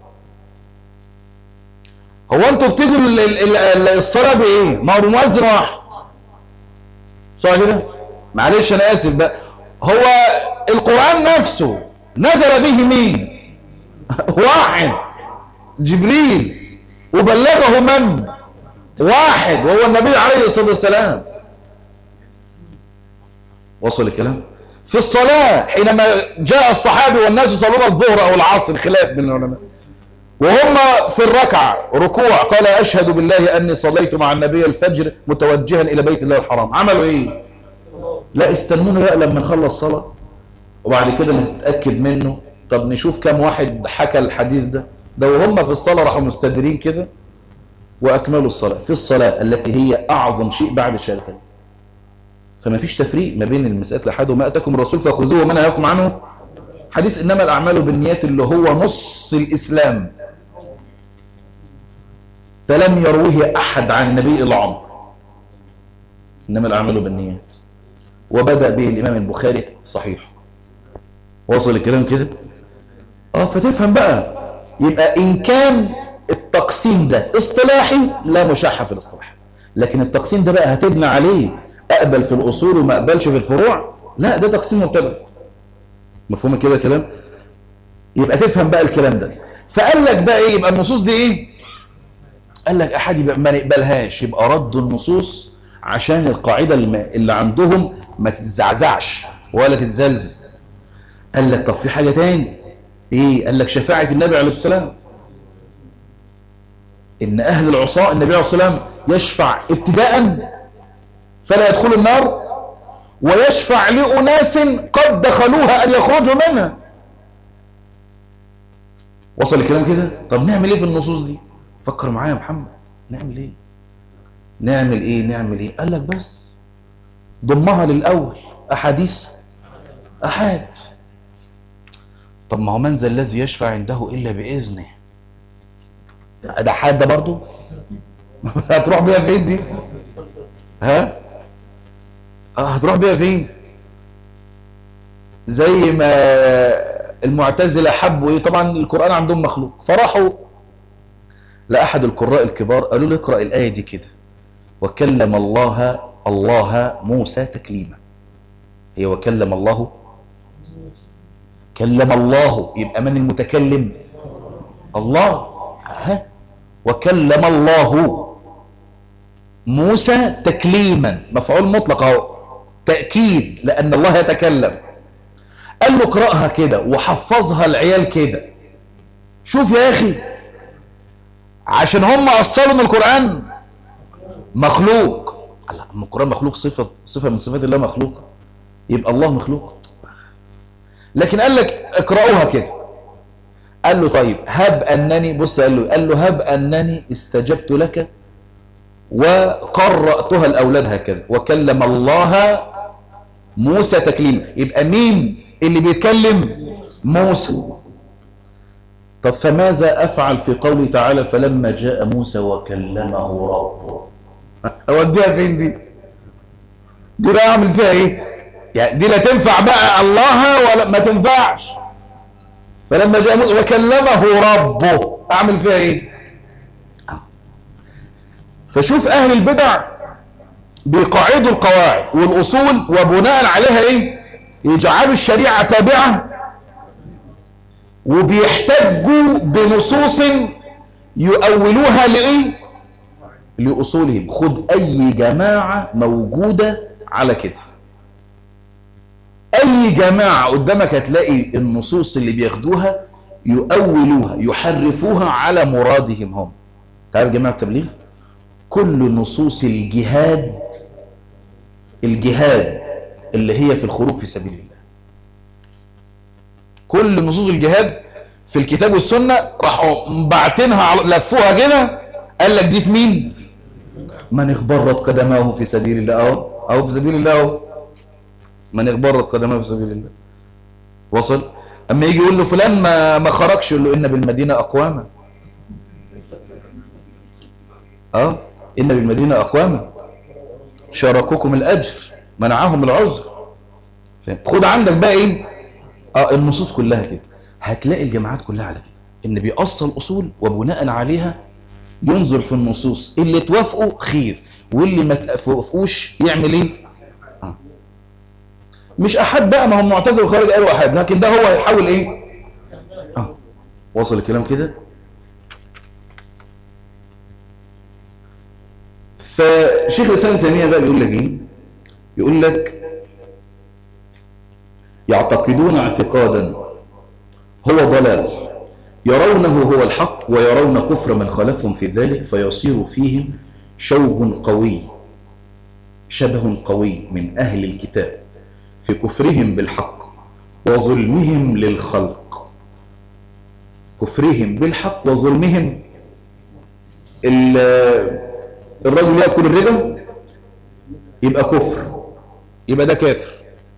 هو انتوا بتيجوا ال- ال- ال- الصلاه بايه ما هو بمؤذن واحد صح كده معلش انا اسف بقى هو القران نفسه نزل به مين واحد جبريل وبلغه من واحد وهو النبي عليه الصلاه والسلام وصل الكلام في الصلاة حينما جاء الصحابي والناس يصلون الظهر أو العصر خلاف بين العلماء وهم في الركعة ركوع قال أشهد بالله أني صليت مع النبي الفجر متوجها إلى بيت الله الحرام عملوا إيه لا استنونا بقى لما نخلص صلاة وبعد كده نتأكد منه طب نشوف كم واحد حكى الحديث ده ده وهم في الصلاة راحوا مستدرين كده وأكملوا الصلاة في الصلاة التي هي أعظم شيء بعد الشهادتين فما فيش تفريق ما بين المسألة الأحد وما أتاكم الرسول فخذوه وما نهاكم عنه حديث إنما الأعمال بالنيات اللي هو نص الإسلام ده لم يروه أحد عن النبي إلا عمر إنما الأعمال بالنيات وبدأ به الإمام البخاري صحيح وصل الكلام كده اه فتفهم بقى يبقى إن كان التقسيم ده اصطلاحي لا مشاحة في الاصطلاح لكن التقسيم ده بقى هتبنى عليه اقبل في الاصول وما اقبلش في الفروع لا ده تقسيم مبتدأ مفهوم كده كلام يبقى تفهم بقى الكلام ده فقال لك بقى ايه يبقى النصوص دي ايه قال لك احد يبقى ما نقبلهاش يبقى ردوا النصوص عشان القاعده الم- اللي عندهم ما تتزعزعش ولا تتزلزل قال لك طب في حاجه تاني ايه قال لك شفاعه النبي عليه الصلاه والسلام ان اهل العصاه النبي عليه الصلاه والسلام يشفع ابتداء فلا يدخلوا النار ويشفع لأناس قد دخلوها أن يخرجوا منها وصل الكلام كده طب نعمل ايه في النصوص دي فكر معايا يا محمد نعمل ايه نعمل ايه نعمل ايه قال لك بس ضمها للأول أحاديث أحاد طب ما هو من ذا الذي يشفع عنده إلا بإذنه ده حاد ده برضه هتروح بيها فين دي ها آه، هتروح بيها فين زي ما المعتزلة حبوا ايه طبعا القرآن عندهم مخلوق فراحوا لأحد القراء الكبار قالوا له اقرأ الآية دي كده وكلم الله الله موسى تكليما هي وكلم الله كلم الله يبقى من المتكلم الله ها وكلم الله موسى تكليما مفعول مطلق اهو تأكيد لأن الله يتكلم قال له اقرأها كده وحفظها العيال كده شوف يا أخي عشان هم أصلوا ان القرآن مخلوق الله أما القرآن مخلوق صفة صفة من صفات الله مخلوق يبقى الله مخلوق لكن قال لك اقرأوها كده قال له طيب هب أنني بص قال له قال له هب أنني استجبت لك وقرأتها الأولاد هكذا وكلم الله موسى تكليما يبقى مين اللي بيتكلم موسى طب فماذا أفعل في قوله تعالى فلما جاء موسى وكلمه ربه أوديها فين دي دي بقى أعمل فيها إيه يعني دي لا تنفع بقى الله ولا ما تنفعش فلما جاء موسى وكلمه ربه أعمل فيها إيه فشوف أهل البدع بيقعدوا القواعد والأصول وبناء عليها إيه يجعلوا الشريعة تابعة وبيحتجوا بنصوص يؤولوها لإيه لأصولهم خد أي جماعة موجودة على كده أي جماعة قدامك هتلاقي النصوص اللي بياخدوها يؤولوها يحرفوها على مرادهم هم تعرف جماعة التبليغ كل نصوص الجهاد الجهاد اللي هي في الخروج في سبيل الله كل نصوص الجهاد في الكتاب والسنة راحوا باعتينها على لفوها كده قال لك دي في مين من اغبرت قدماه في سبيل الله اهو اهو في سبيل الله اهو من اغبرت قدماه في سبيل الله وصل اما يجي يقول له فلان ما ما خرجش يقول له ان بالمدينه اقواما اه إن بالمدينة أقواما شاركوكم الأجر منعهم العذر فاهم؟ خد عندك بقى إيه آه النصوص كلها كده هتلاقي الجماعات كلها على كده إن بيأصل أصول وبناء عليها ينظر في النصوص اللي توافقوا خير واللي ما توافقوش يعمل إيه آه. مش أحد بقى ما هم معتزل وخارج قالوا أحد لكن ده هو هيحاول إيه آه. وصل الكلام كده فشيخ الإسلام تيمية بقى بيقول لك إيه يقول لك يعتقدون اعتقادا هو ضلال يرونه هو الحق ويرون كفر من خالفهم في ذلك فيصير فيهم شوب قوي شبه قوي من أهل الكتاب في كفرهم بالحق وظلمهم للخلق كفرهم بالحق وظلمهم الرجل يأكل الربا يبقى كفر يبقى ده كافر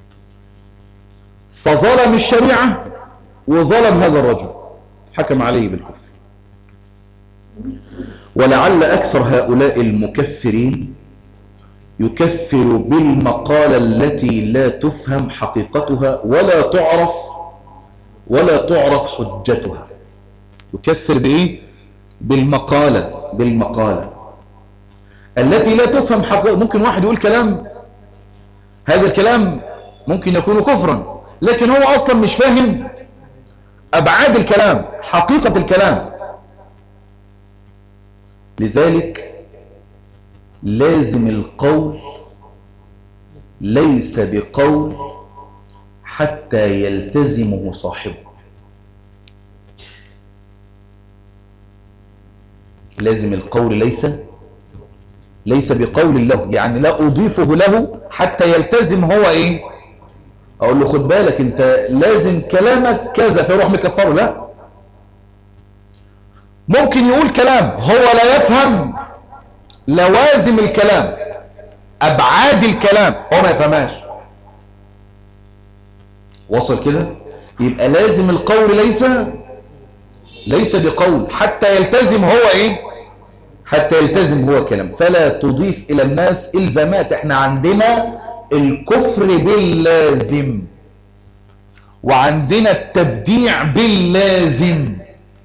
فظلم الشريعة وظلم هذا الرجل حكم عليه بالكفر ولعل أكثر هؤلاء المكفرين يكفر بالمقالة التي لا تفهم حقيقتها ولا تعرف ولا تعرف حجتها يكفر بإيه؟ بالمقالة بالمقالة التي لا تفهم حقيقة ممكن واحد يقول كلام هذا الكلام ممكن يكون كفرا لكن هو أصلا مش فاهم أبعاد الكلام حقيقة الكلام لذلك لازم القول ليس بقول حتى يلتزمه صاحبه لازم القول ليس ليس بقول له يعني لا أضيفه له حتى يلتزم هو إيه أقول له خد بالك أنت لازم كلامك كذا فيروح مكفره لا ممكن يقول كلام هو لا يفهم لوازم الكلام أبعاد الكلام هو ما يفهمهاش وصل كده يبقى لازم القول ليس ليس بقول حتى يلتزم هو ايه حتى يلتزم هو كلام فلا تضيف الى الناس الزامات احنا عندنا الكفر باللازم وعندنا التبديع باللازم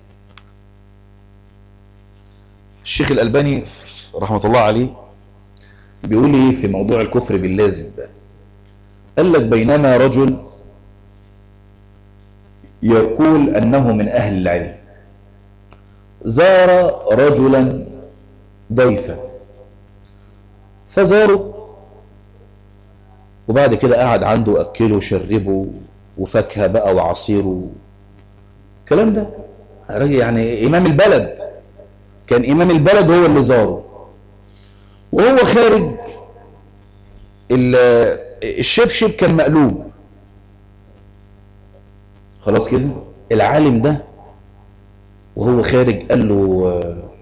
الشيخ الألباني رحمة الله عليه بيقول ايه في موضوع الكفر باللازم ده قال لك بينما رجل يقول أنه من أهل العلم زار رجلا ضيفا فزاره وبعد كده قعد عنده أكله وشربه وفاكهة بقى وعصيره الكلام ده راجل يعني إمام البلد كان إمام البلد هو اللي زاره وهو خارج الشبشب كان مقلوب خلاص كده العالم ده وهو خارج قال له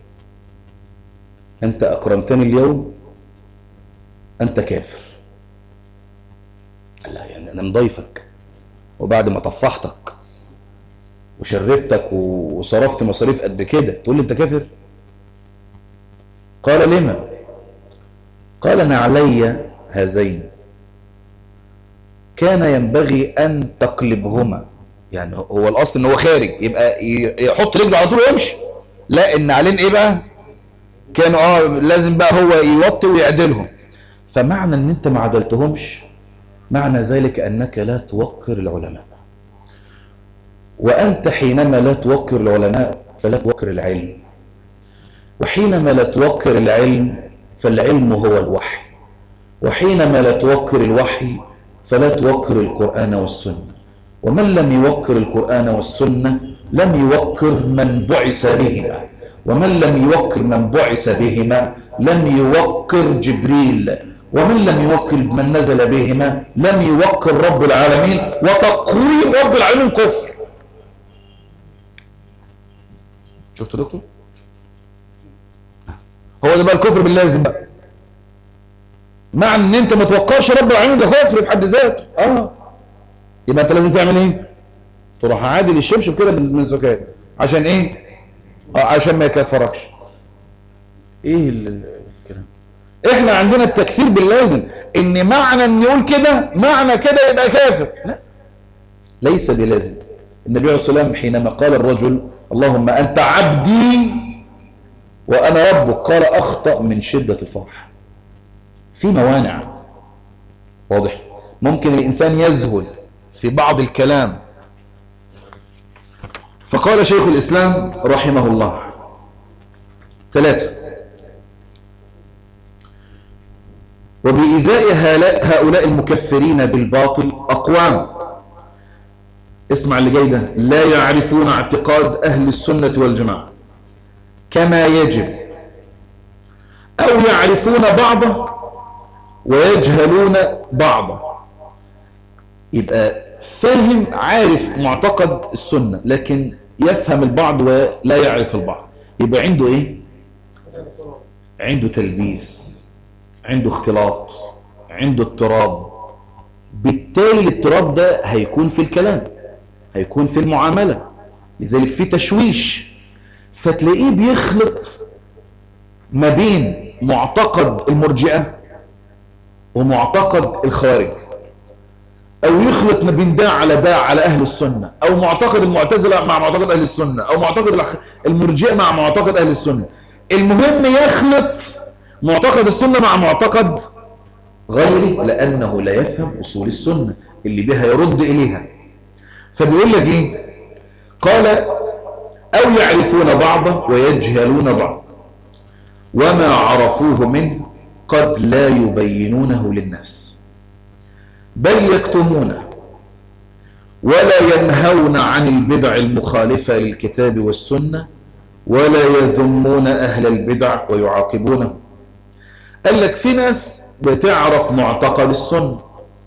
أنت أكرمتني اليوم أنت كافر قال لا يعني أنا مضيفك وبعد ما طفحتك وشربتك وصرفت مصاريف قد كده تقول لي أنت كافر قال لما قال أنا علي هذين كان ينبغي أن تقلبهما يعني هو الأصل إن هو خارج يبقى يحط رجله على طول ويمشي لا إن علين إيه بقى كانوا اه لازم بقى هو يوطي ويعدلهم فمعنى ان انت ما عدلتهمش معنى ذلك انك لا توقر العلماء وانت حينما لا توقر العلماء فلا توقر العلم وحينما لا توقر العلم فالعلم هو الوحي وحينما لا توقر الوحي فلا توقر القرآن والسنة ومن لم يوقر القرآن والسنة لم يوقر من بعث بهما ومن لم يوقر من بعث بهما لم يوقر جبريل ومن لم يوقر من نزل بهما لم يوقر رب العالمين وتقويم رب العالمين كفر شفتوا دكتور هو ده بقى الكفر باللازم بقى مع ان انت ما توقرش رب العالمين ده كفر في حد ذاته اه يبقى انت لازم تعمل ايه تروح عادل الشبشب كده من الزكاه عشان ايه اه عشان ما يكفركش ايه الكلام احنا عندنا التكفير باللازم ان معنى ان يقول كده معنى كده يبقى كافر لا ليس بلازم النبي عليه الصلاة والسلام حينما قال الرجل اللهم أنت عبدي وأنا ربك قال أخطأ من شدة الفرح في موانع واضح ممكن الإنسان يذهل في بعض الكلام فقال شيخ الإسلام رحمه الله ثلاثة وبإزاء هؤلاء المكفرين بالباطل أقوام اسمع اللي جاي ده لا يعرفون اعتقاد أهل السنة والجماعة كما يجب أو يعرفون بعضه ويجهلون بعضه يبقى فاهم عارف معتقد السنة لكن يفهم البعض ولا يعرف البعض يبقى عنده ايه عنده تلبيس عنده اختلاط عنده اضطراب بالتالي الاضطراب ده هيكون في الكلام هيكون في المعاملة لذلك في تشويش فتلاقيه بيخلط ما بين معتقد المرجئة ومعتقد الخارج او يخلط ما بين ده على ده على اهل السنة او معتقد المعتزلة مع معتقد اهل السنة او معتقد المرجئة مع معتقد اهل السنة المهم يخلط معتقد السنة مع معتقد غيره لانه لا يفهم اصول السنة اللي بها يرد اليها فبيقول لك ايه قال او يعرفون بعضه ويجهلون بعض وما عرفوه منه قد لا يبينونه للناس بل يكتمونه ولا ينهون عن البدع المخالفة للكتاب والسنة ولا يذمون أهل البدع ويعاقبونه قال لك في ناس بتعرف معتقد السنة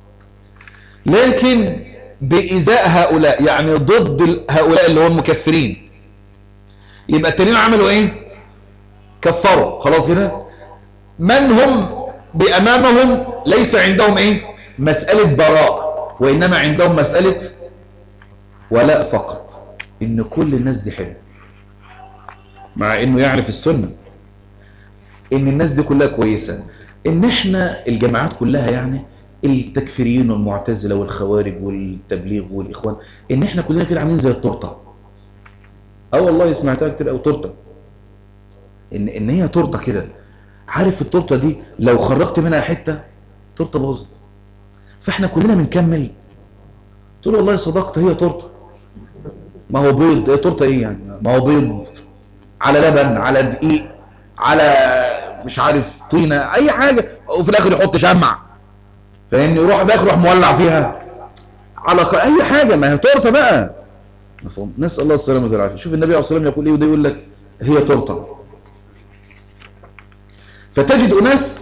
لكن بإزاء هؤلاء يعني ضد هؤلاء اللي هم مكفرين يبقى التانيين عملوا ايه كفروا خلاص كده من هم بأمامهم ليس عندهم ايه مسألة براء وإنما عندهم مسألة ولاء فقط إن كل الناس دي حلوة مع إنه يعرف السنة إن الناس دي كلها كويسة إن إحنا الجماعات كلها يعني التكفيريين والمعتزلة والخوارج والتبليغ والإخوان إن إحنا كلنا كده عاملين زي التورتة اه والله سمعتها كتير قوي تورته ان ان هي تورته كده عارف التورته دي لو خرجت منها حته تورته باظت فاحنا كلنا بنكمل قلت له والله صدقت هي تورته ما هو بيض هي تورته ايه يعني ما هو بيض على لبن على دقيق على مش عارف طينه اي حاجه وفي الاخر يحط شمع فاهمني يروح في الاخر يروح مولع فيها على اي حاجه ما هي تورته بقى مفهوم نسال الله السلامه والعافيه شوف النبي عليه الصلاه والسلام يقول ايه وده يقول لك هي تورته فتجد اناس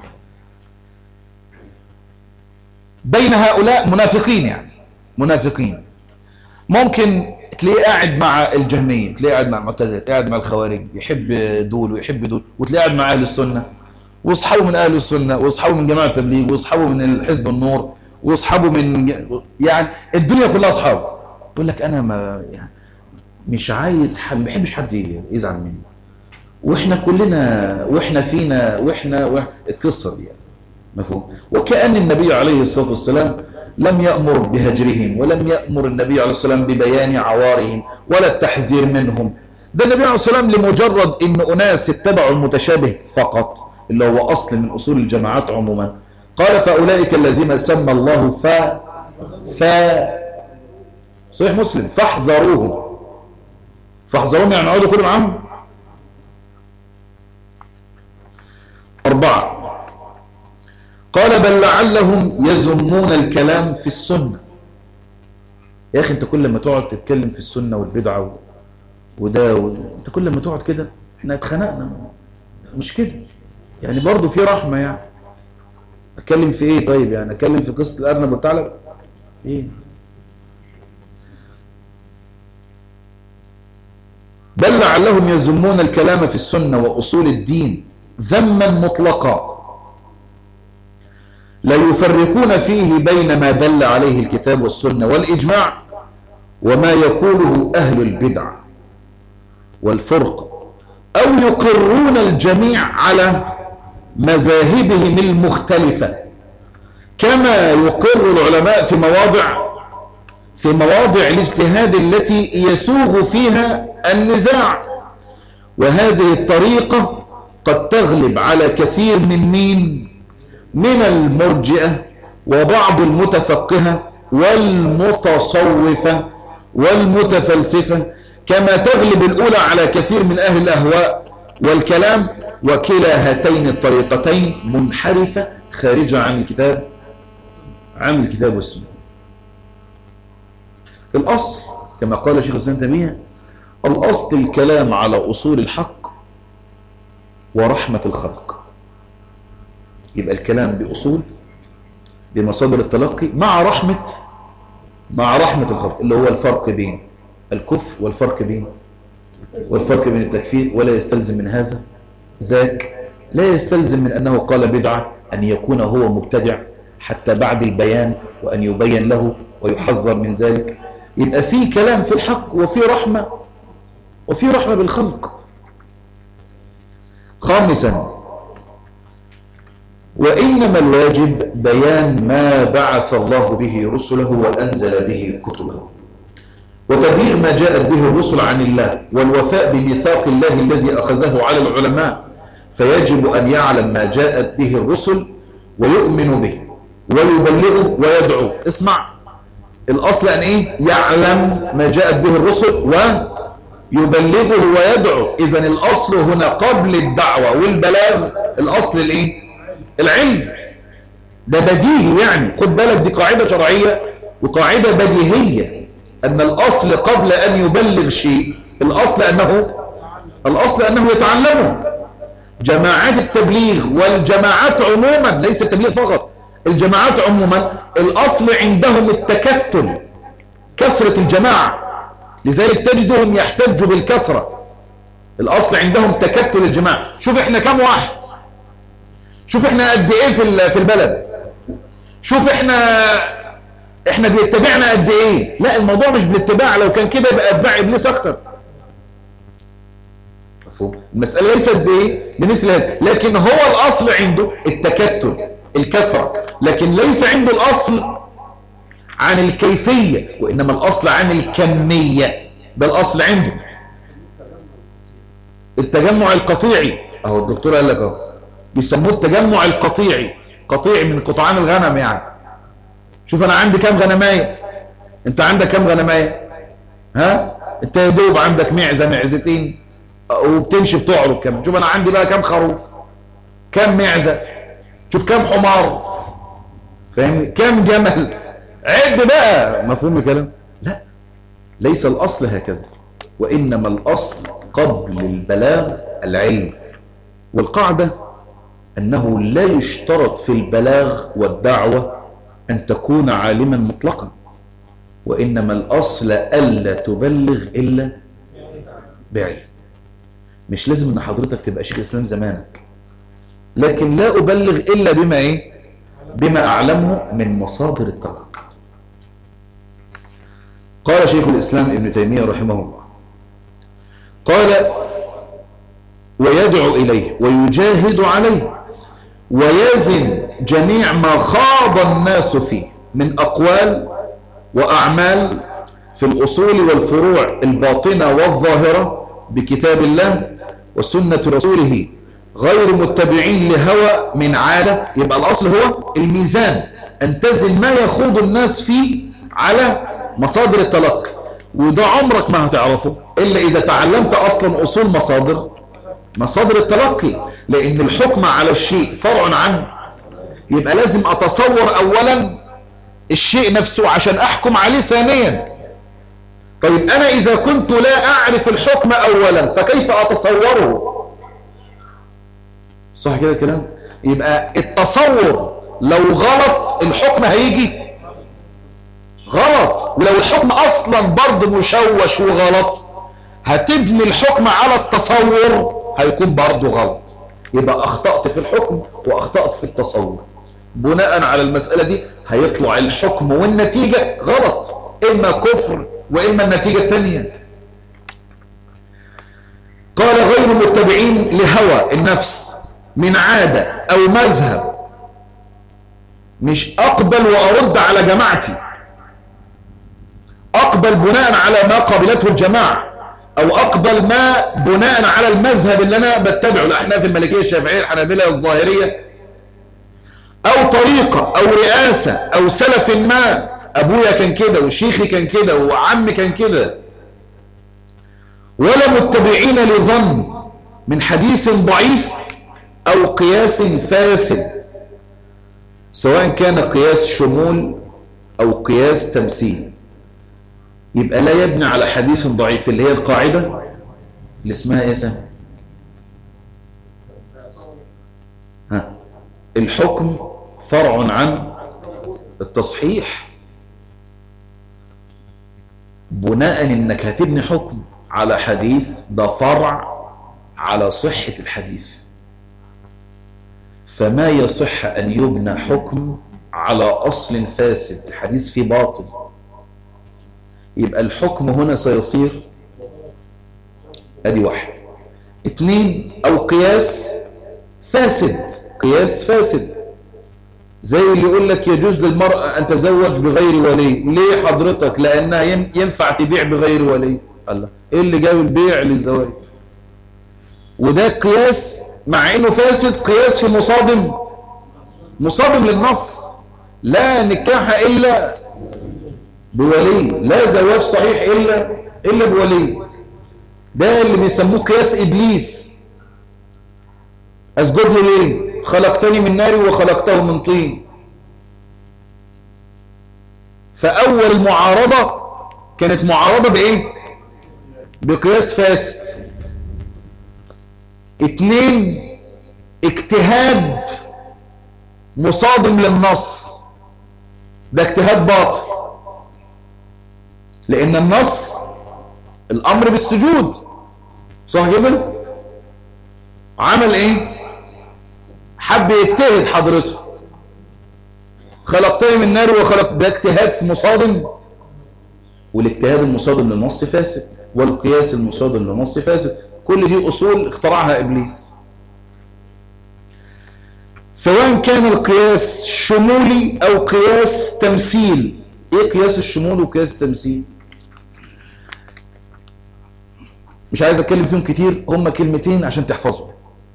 بين هؤلاء منافقين يعني منافقين ممكن تلاقيه قاعد مع الجهمية تلاقيه قاعد مع المعتزلة قاعد مع الخوارج يحب دول ويحب دول وتلاقيه قاعد مع أهل السنة واصحابه من أهل السنة واصحابه من جماعة التبليغ واصحابه من حزب النور واصحابه من يعني الدنيا كلها اصحابه يقول لك انا ما يعني مش عايز ما بحبش حد يزعل مني واحنا كلنا واحنا فينا واحنا, واحنا القصه دي يعني. مفهوم وكأن النبي عليه الصلاة والسلام لم يأمر بهجرهم ولم يأمر النبي عليه الصلاة والسلام ببيان عوارهم ولا التحذير منهم ده النبي عليه الصلاة والسلام لمجرد ان اناس اتبعوا المتشابه فقط اللي هو اصل من اصول الجماعات عموما قال فاولئك الذين سمى الله ف ف صحيح مسلم فاحذروهم فاحذروهم يعني اقعدوا كل معاهم أربعة قال بل لعلهم يزمون الكلام في السنة يا أخي أنت كل ما تقعد تتكلم في السنة والبدعة وده و... أنت كل ما تقعد كده احنا اتخنقنا مش كده يعني برضو في رحمة يعني أتكلم في إيه طيب يعني أتكلم في قصة الأرنب والثعلب إيه بل لعلهم يزمون الكلام في السنة وأصول الدين ذما مطلقا لا يفرقون فيه بين ما دل عليه الكتاب والسنة والإجماع وما يقوله أهل البدع والفرق أو يقرون الجميع على مذاهبهم المختلفة كما يقر العلماء في مواضع في مواضع الاجتهاد التي يسوغ فيها النزاع وهذه الطريقة قد تغلب على كثير من مين من المرجئة وبعض المتفقهة والمتصوفة والمتفلسفة كما تغلب الأولى على كثير من أهل الأهواء والكلام وكلا هاتين الطريقتين منحرفة خارجة عن الكتاب عن الكتاب والسنة الأصل كما قال شيخ الإسلام تيمية الأصل الكلام على أصول الحق ورحمة الخلق يبقى الكلام بأصول بمصادر التلقي مع رحمة مع رحمة الخلق اللي هو الفرق بين الكفر والفرق بين والفرق بين التكفير ولا يستلزم من هذا ذاك لا يستلزم من أنه قال بدعة أن يكون هو مبتدع حتى بعد البيان وأن يبين له ويحذر من ذلك يبقى في كلام في الحق وفي رحمة وفي رحمة بالخلق خامسا وإنما الواجب بيان ما بعث الله به رسله وأنزل به كتبه وتبليغ ما جاءت به الرسل عن الله والوفاء بميثاق الله الذي أخذه على العلماء فيجب أن يعلم ما جاءت به الرسل ويؤمن به ويبلغه ويدعو اسمع الأصل أن إيه يعلم ما جاءت به الرسل ويبلغه ويدعو إذن الأصل هنا قبل الدعوة والبلاغ الأصل الإيه العلم ده بديهي يعني خد بالك دي قاعدة شرعية وقاعدة بديهية أن الأصل قبل أن يبلغ شيء الأصل أنه الأصل أنه يتعلمه جماعات التبليغ والجماعات عموما ليس التبليغ فقط الجماعات عموما الأصل عندهم التكتل كسرة الجماعة لذلك تجدهم يحتجوا بالكسرة الأصل عندهم تكتل الجماعة شوف احنا كم واحد شوف احنا قد ايه في في البلد شوف احنا احنا بيتبعنا قد ايه لا الموضوع مش بالاتباع لو كان كده يبقى اتباع ابليس اكتر مفهوم المسألة ليست بايه بمثل هذا لكن هو الاصل عنده التكتل الكسرة لكن ليس عنده الاصل عن الكيفية وانما الاصل عن الكمية ده الاصل عنده التجمع القطيعي اهو الدكتور قال لك اهو بيسموه التجمع القطيعي قطيعي من قطعان الغنم يعني شوف انا عندي كام غنمايه انت عندك كام غنمايه ها انت يا دوب عندك معزه معزتين وبتمشي بتعرض كمان شوف انا عندي بقى كام خروف كام معزه شوف كام حمار فاهمني كام جمل عد بقى مفهوم الكلام لا ليس الاصل هكذا وانما الاصل قبل البلاغ العلم والقاعده أنه لا يشترط في البلاغ والدعوة أن تكون عالما مطلقا وإنما الأصل ألا تبلغ إلا بعلم مش لازم أن حضرتك تبقى شيخ إسلام زمانك لكن لا أبلغ إلا بما إيه بما أعلمه من مصادر التلقي قال شيخ الإسلام ابن تيمية رحمه الله قال ويدعو إليه ويجاهد عليه ويزن جميع ما خاض الناس فيه من أقوال وأعمال في الأصول والفروع الباطنة والظاهرة بكتاب الله وسنة رسوله غير متبعين لهوى من عادة يبقى الأصل هو الميزان أن تزن ما يخوض الناس فيه على مصادر التلقي وده عمرك ما هتعرفه إلا إذا تعلمت أصلا أصول مصادر مصادر التلقي لأن الحكم على الشيء فرع عنه يبقى لازم أتصور أولا الشيء نفسه عشان أحكم عليه ثانيا طيب أنا إذا كنت لا أعرف الحكم أولا فكيف أتصوره صح كده الكلام يبقى التصور لو غلط الحكم هيجي غلط ولو الحكم أصلا برضه مشوش وغلط هتبني الحكم على التصور هيكون برضه غلط يبقى أخطأت في الحكم وأخطأت في التصور بناء على المسألة دي هيطلع الحكم والنتيجة غلط إما كفر وإما النتيجة الثانية قال غير متبعين لهوى النفس من عادة أو مذهب مش أقبل وأرد على جماعتي أقبل بناء على ما قبلته الجماعة أو أقبل ما بناء على المذهب اللي أنا بتبعه الأحناف المالكية الشافعية الحنابلة الظاهرية أو طريقة أو رئاسة أو سلف ما أبويا كان كده وشيخي كان كده وعمي كان كده ولا متبعين لظن من حديث ضعيف أو قياس فاسد سواء كان قياس شمول أو قياس تمثيل يبقى لا يبني على حديث ضعيف اللي هي القاعدة اللي اسمها ايه سنة ها الحكم فرع عن التصحيح بناء انك هتبني حكم على حديث ده فرع على صحة الحديث فما يصح أن يبنى حكم على أصل فاسد الحديث فيه باطل يبقى الحكم هنا سيصير ادي واحد اتنين او قياس فاسد قياس فاسد زي اللي يقول لك يجوز للمرأة ان تزوج بغير ولي ليه حضرتك لانها ينفع تبيع بغير ولي الله ايه اللي جاب البيع للزواج وده قياس مع انه فاسد قياس في مصادم مصادم للنص لا نكاح الا بولي لا زواج صحيح إلا, إلا بولي ده اللي بيسموه قياس إبليس أسجد له ليه خلقتني من نار وخلقته من طين فأول معارضة كانت معارضة بإيه بقياس فاسد اتنين اجتهاد مصادم للنص ده اجتهاد باطل لأن النص الأمر بالسجود صح كده عمل إيه حب يجتهد حضرته خلقتني من نار وخلق ده اجتهاد في مصادم والاجتهاد المصادم للنص فاسد والقياس المصادم للنص فاسد كل دي أصول اخترعها إبليس سواء كان القياس شمولي أو قياس تمثيل إيه قياس الشمول وقياس التمثيل مش عايز اتكلم فيهم كتير هم كلمتين عشان تحفظهم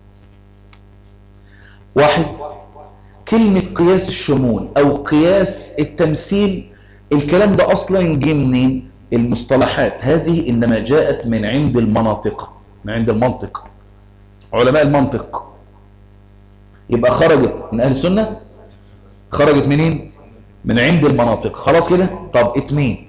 واحد كلمة قياس الشمول او قياس التمثيل الكلام ده اصلا جه منين المصطلحات هذه انما جاءت من عند المناطق من عند المنطق علماء المنطق يبقى خرجت من اهل السنة خرجت منين من عند المناطق خلاص كده طب اتنين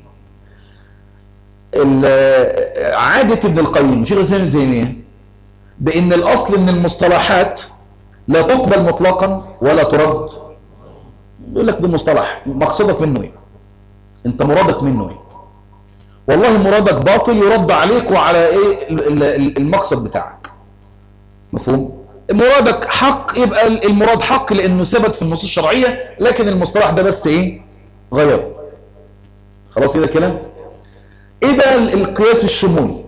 عادة ابن القيم شيخ الاسلام ابن تيميه بان الاصل ان المصطلحات لا تقبل مطلقا ولا ترد يقول لك ده مصطلح مقصدك منه ايه انت مرادك منه ايه والله مرادك باطل يرد عليك وعلى ايه المقصد بتاعك مفهوم مرادك حق يبقى المراد حق لانه ثبت في النصوص الشرعيه لكن المصطلح ده بس ايه غير خلاص كده كلام ايه بقى القياس الشمولي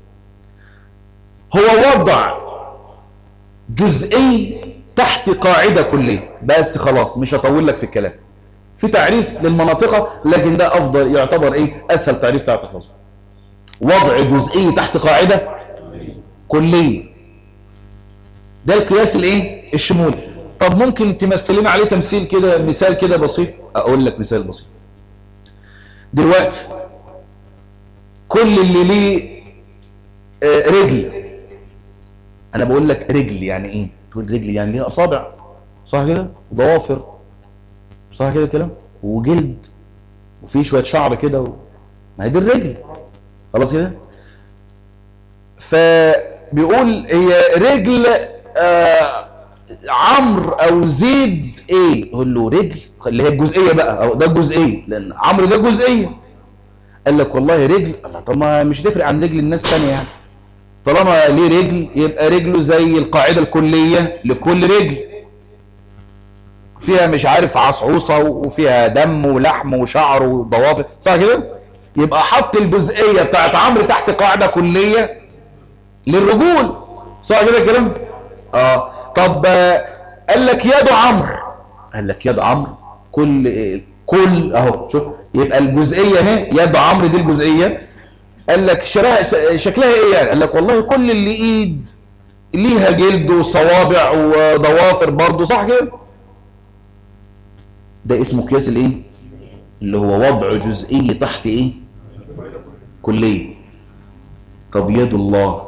هو وضع جزئي تحت قاعدة كلية بس خلاص مش هطول لك في الكلام في تعريف للمناطق لكن ده افضل يعتبر ايه اسهل تعريف تعرف تحفظه وضع جزئي تحت قاعدة كلية ده القياس الايه الشمولي طب ممكن تمثلين عليه تمثيل كده مثال كده بسيط اقول لك مثال بسيط دلوقتي كل اللي ليه رجل انا بقول لك رجل يعني ايه تقول رجل يعني ليه اصابع صح كده وضوافر صح كده كلام وجلد وفي شويه شعر كده و... ما هي دي الرجل خلاص كده فبيقول هي رجل آه عمرو او زيد ايه يقول له رجل اللي هي الجزئيه بقى او ده الجزئيه لان عمرو ده جزئيه قال لك والله رجل الله طب ما مش تفرق عن رجل الناس تانية يعني طالما ليه رجل يبقى رجله زي القاعدة الكلية لكل رجل فيها مش عارف عصعوصة وفيها دم ولحم وشعر وضوافر صح كده يبقى حط الجزئية بتاعت عمرو تحت قاعدة كلية للرجول صح كده كلام اه طب آه، قال لك يد عمرو قال لك يد عمرو كل كل اهو شوف يبقى الجزئيه اهي يد عمرو دي الجزئيه قال لك شرها شكلها ايه يعني قال لك والله كل اللي ايد ليها جلد وصوابع وضوافر برضه صح كده ده اسمه قياس الايه اللي هو وضع جزئي تحت ايه كليه طب يد الله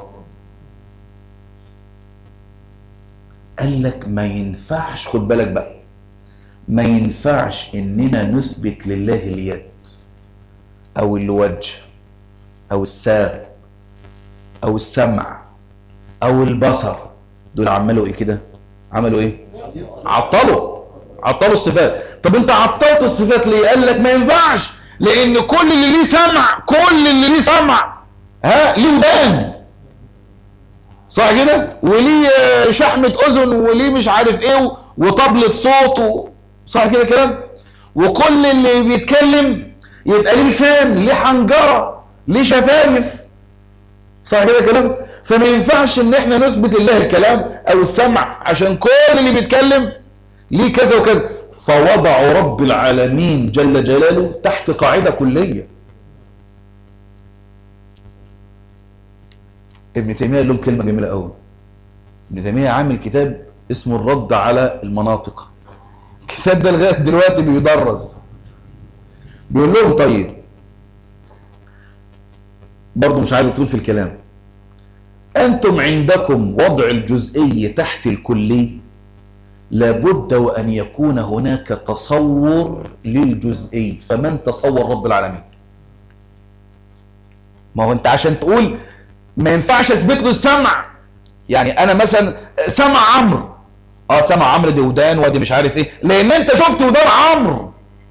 قال لك ما ينفعش خد بالك بقى ما ينفعش اننا نثبت لله اليد او الوجه او الساق او السمع او البصر دول عملوا ايه كده عملوا ايه عطلوا عطلوا الصفات طب انت عطلت الصفات ليه قال لك ما ينفعش لان كل اللي ليه سمع كل اللي ليه سمع ها ليه ودان صح كده وليه آه، شحمة اذن وليه مش عارف ايه وطبلة صوت و... صح كده كلام وكل اللي بيتكلم يبقى ليه لسان ليه حنجرة ليه شفايف صح كده كلام فما ينفعش ان احنا نثبت لله الكلام او السمع عشان كل اللي بيتكلم ليه كذا وكذا فوضع رب العالمين جل جلاله تحت قاعدة كلية ابن تيمية لهم كلمة جميلة قوي ابن تيمية عامل كتاب اسمه الرد على المناطق الكتاب ده لغاية دلوقتي بيدرس بيقول لهم طيب برضه مش عايز اطول في الكلام انتم عندكم وضع الجزئي تحت الكلي لابد وان يكون هناك تصور للجزئي فمن تصور رب العالمين ما هو انت عشان تقول ما ينفعش اثبت له السمع يعني انا مثلا سمع عمرو اه سمع عمرو دي ودان ودي مش عارف ايه لان انت شفت ودان عمرو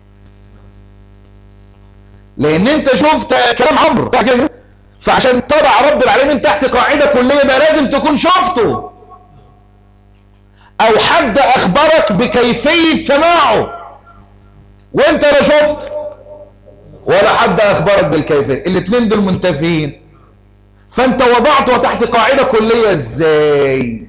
لان انت شفت كلام عمرو صح كده فعشان تضع رب العالمين تحت قاعده كليه يبقى لازم تكون شفته او حد اخبرك بكيفيه سماعه وانت لا شفت ولا حد اخبرك بالكيفيه الاثنين دول منتفيين فانت وضعته تحت قاعده كليه ازاي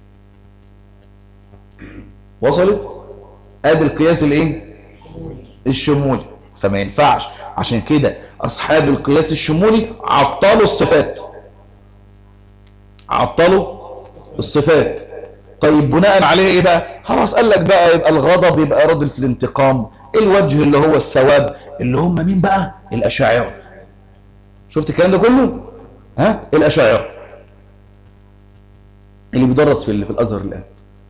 وصلت ادي القياس الايه الشمولي فما ينفعش عشان كده اصحاب القياس الشمولي عطلوا الصفات عطلوا الصفات طيب بناء عليه ايه بقى خلاص قال لك بقى يبقى الغضب يبقى رد الانتقام الوجه اللي هو الثواب اللي هم مين بقى الاشاعره شفت الكلام ده كله ها الاشاعره اللي بيدرس في في الازهر الان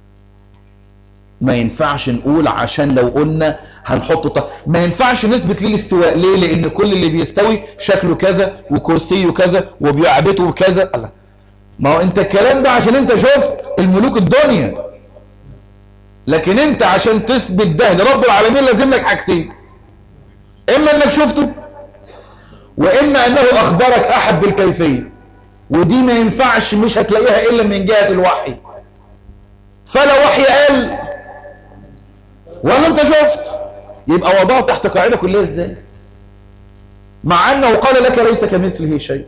ما ينفعش نقول عشان لو قلنا هنحط ط... ما ينفعش نثبت ليه الاستواء ليه لان كل اللي بيستوي شكله كذا وكرسيه كذا وبيعبته كذا الله ما هو انت الكلام ده عشان انت شفت الملوك الدنيا لكن انت عشان تثبت ده لرب العالمين لازم لك حاجتين اما انك شفته واما انه اخبرك احد بالكيفيه ودي ما ينفعش مش هتلاقيها الا من جهه الوحي فلا وحي قال ولا انت شفت يبقى وضعه تحت قاعده كليه ازاي مع انه قال لك ليس كمثله شيء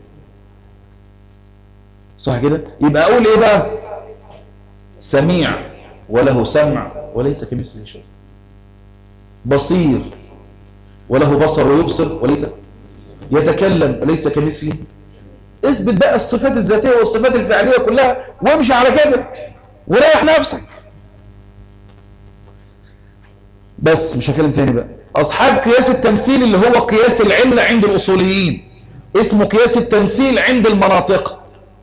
صح كده يبقى اقول ايه بقى سميع وله سمع وليس كمثله شيء بصير وله بصر ويبصر وليس يتكلم وليس كمثله اثبت بقى الصفات الذاتيه والصفات الفعليه كلها وامشي على كده وريح نفسك بس مش هكلم تاني بقى اصحاب قياس التمثيل اللي هو قياس العلة عند الاصوليين اسمه قياس التمثيل عند المناطق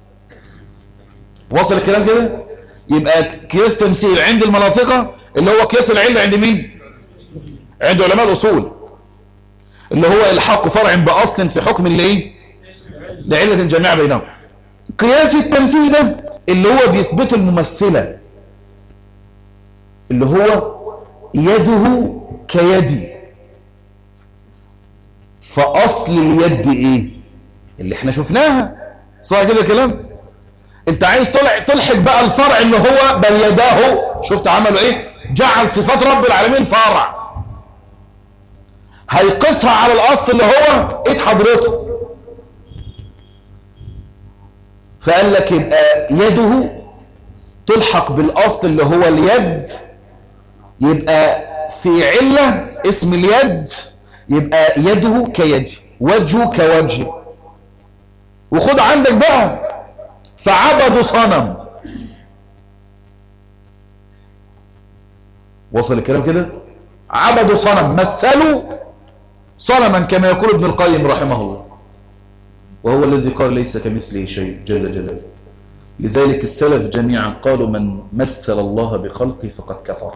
وصل الكلام كده يبقى قياس تمثيل عند المناطق اللي هو قياس العلة عند مين عند علماء الاصول اللي هو الحق فرع باصل في حكم اللي ايه لعلة جامعة بينهم قياس التمثيل ده اللي هو بيثبته الممثلة اللي هو يده كيدي فأصل اليد ايه اللي احنا شفناها صح كده كلام انت عايز طلع تلحق بقى الفرع اللي هو بل يداه شفت عملوا ايه جعل صفات رب العالمين فرع هيقيسها على الاصل اللي هو ايد حضرته فقال لك يبقى يده تلحق بالأصل اللي هو اليد يبقى في علة اسم اليد يبقى يده كيدي وجهه كوجهي وخد عندك بقى فعبدوا صنم وصل الكلام كده عبدوا صنم مثلوا صنما كما يقول ابن القيم رحمه الله وهو الذي قال ليس كمثله شيء جل جلاله لذلك السلف جميعا قالوا من مثل الله بخلقه فقد كفر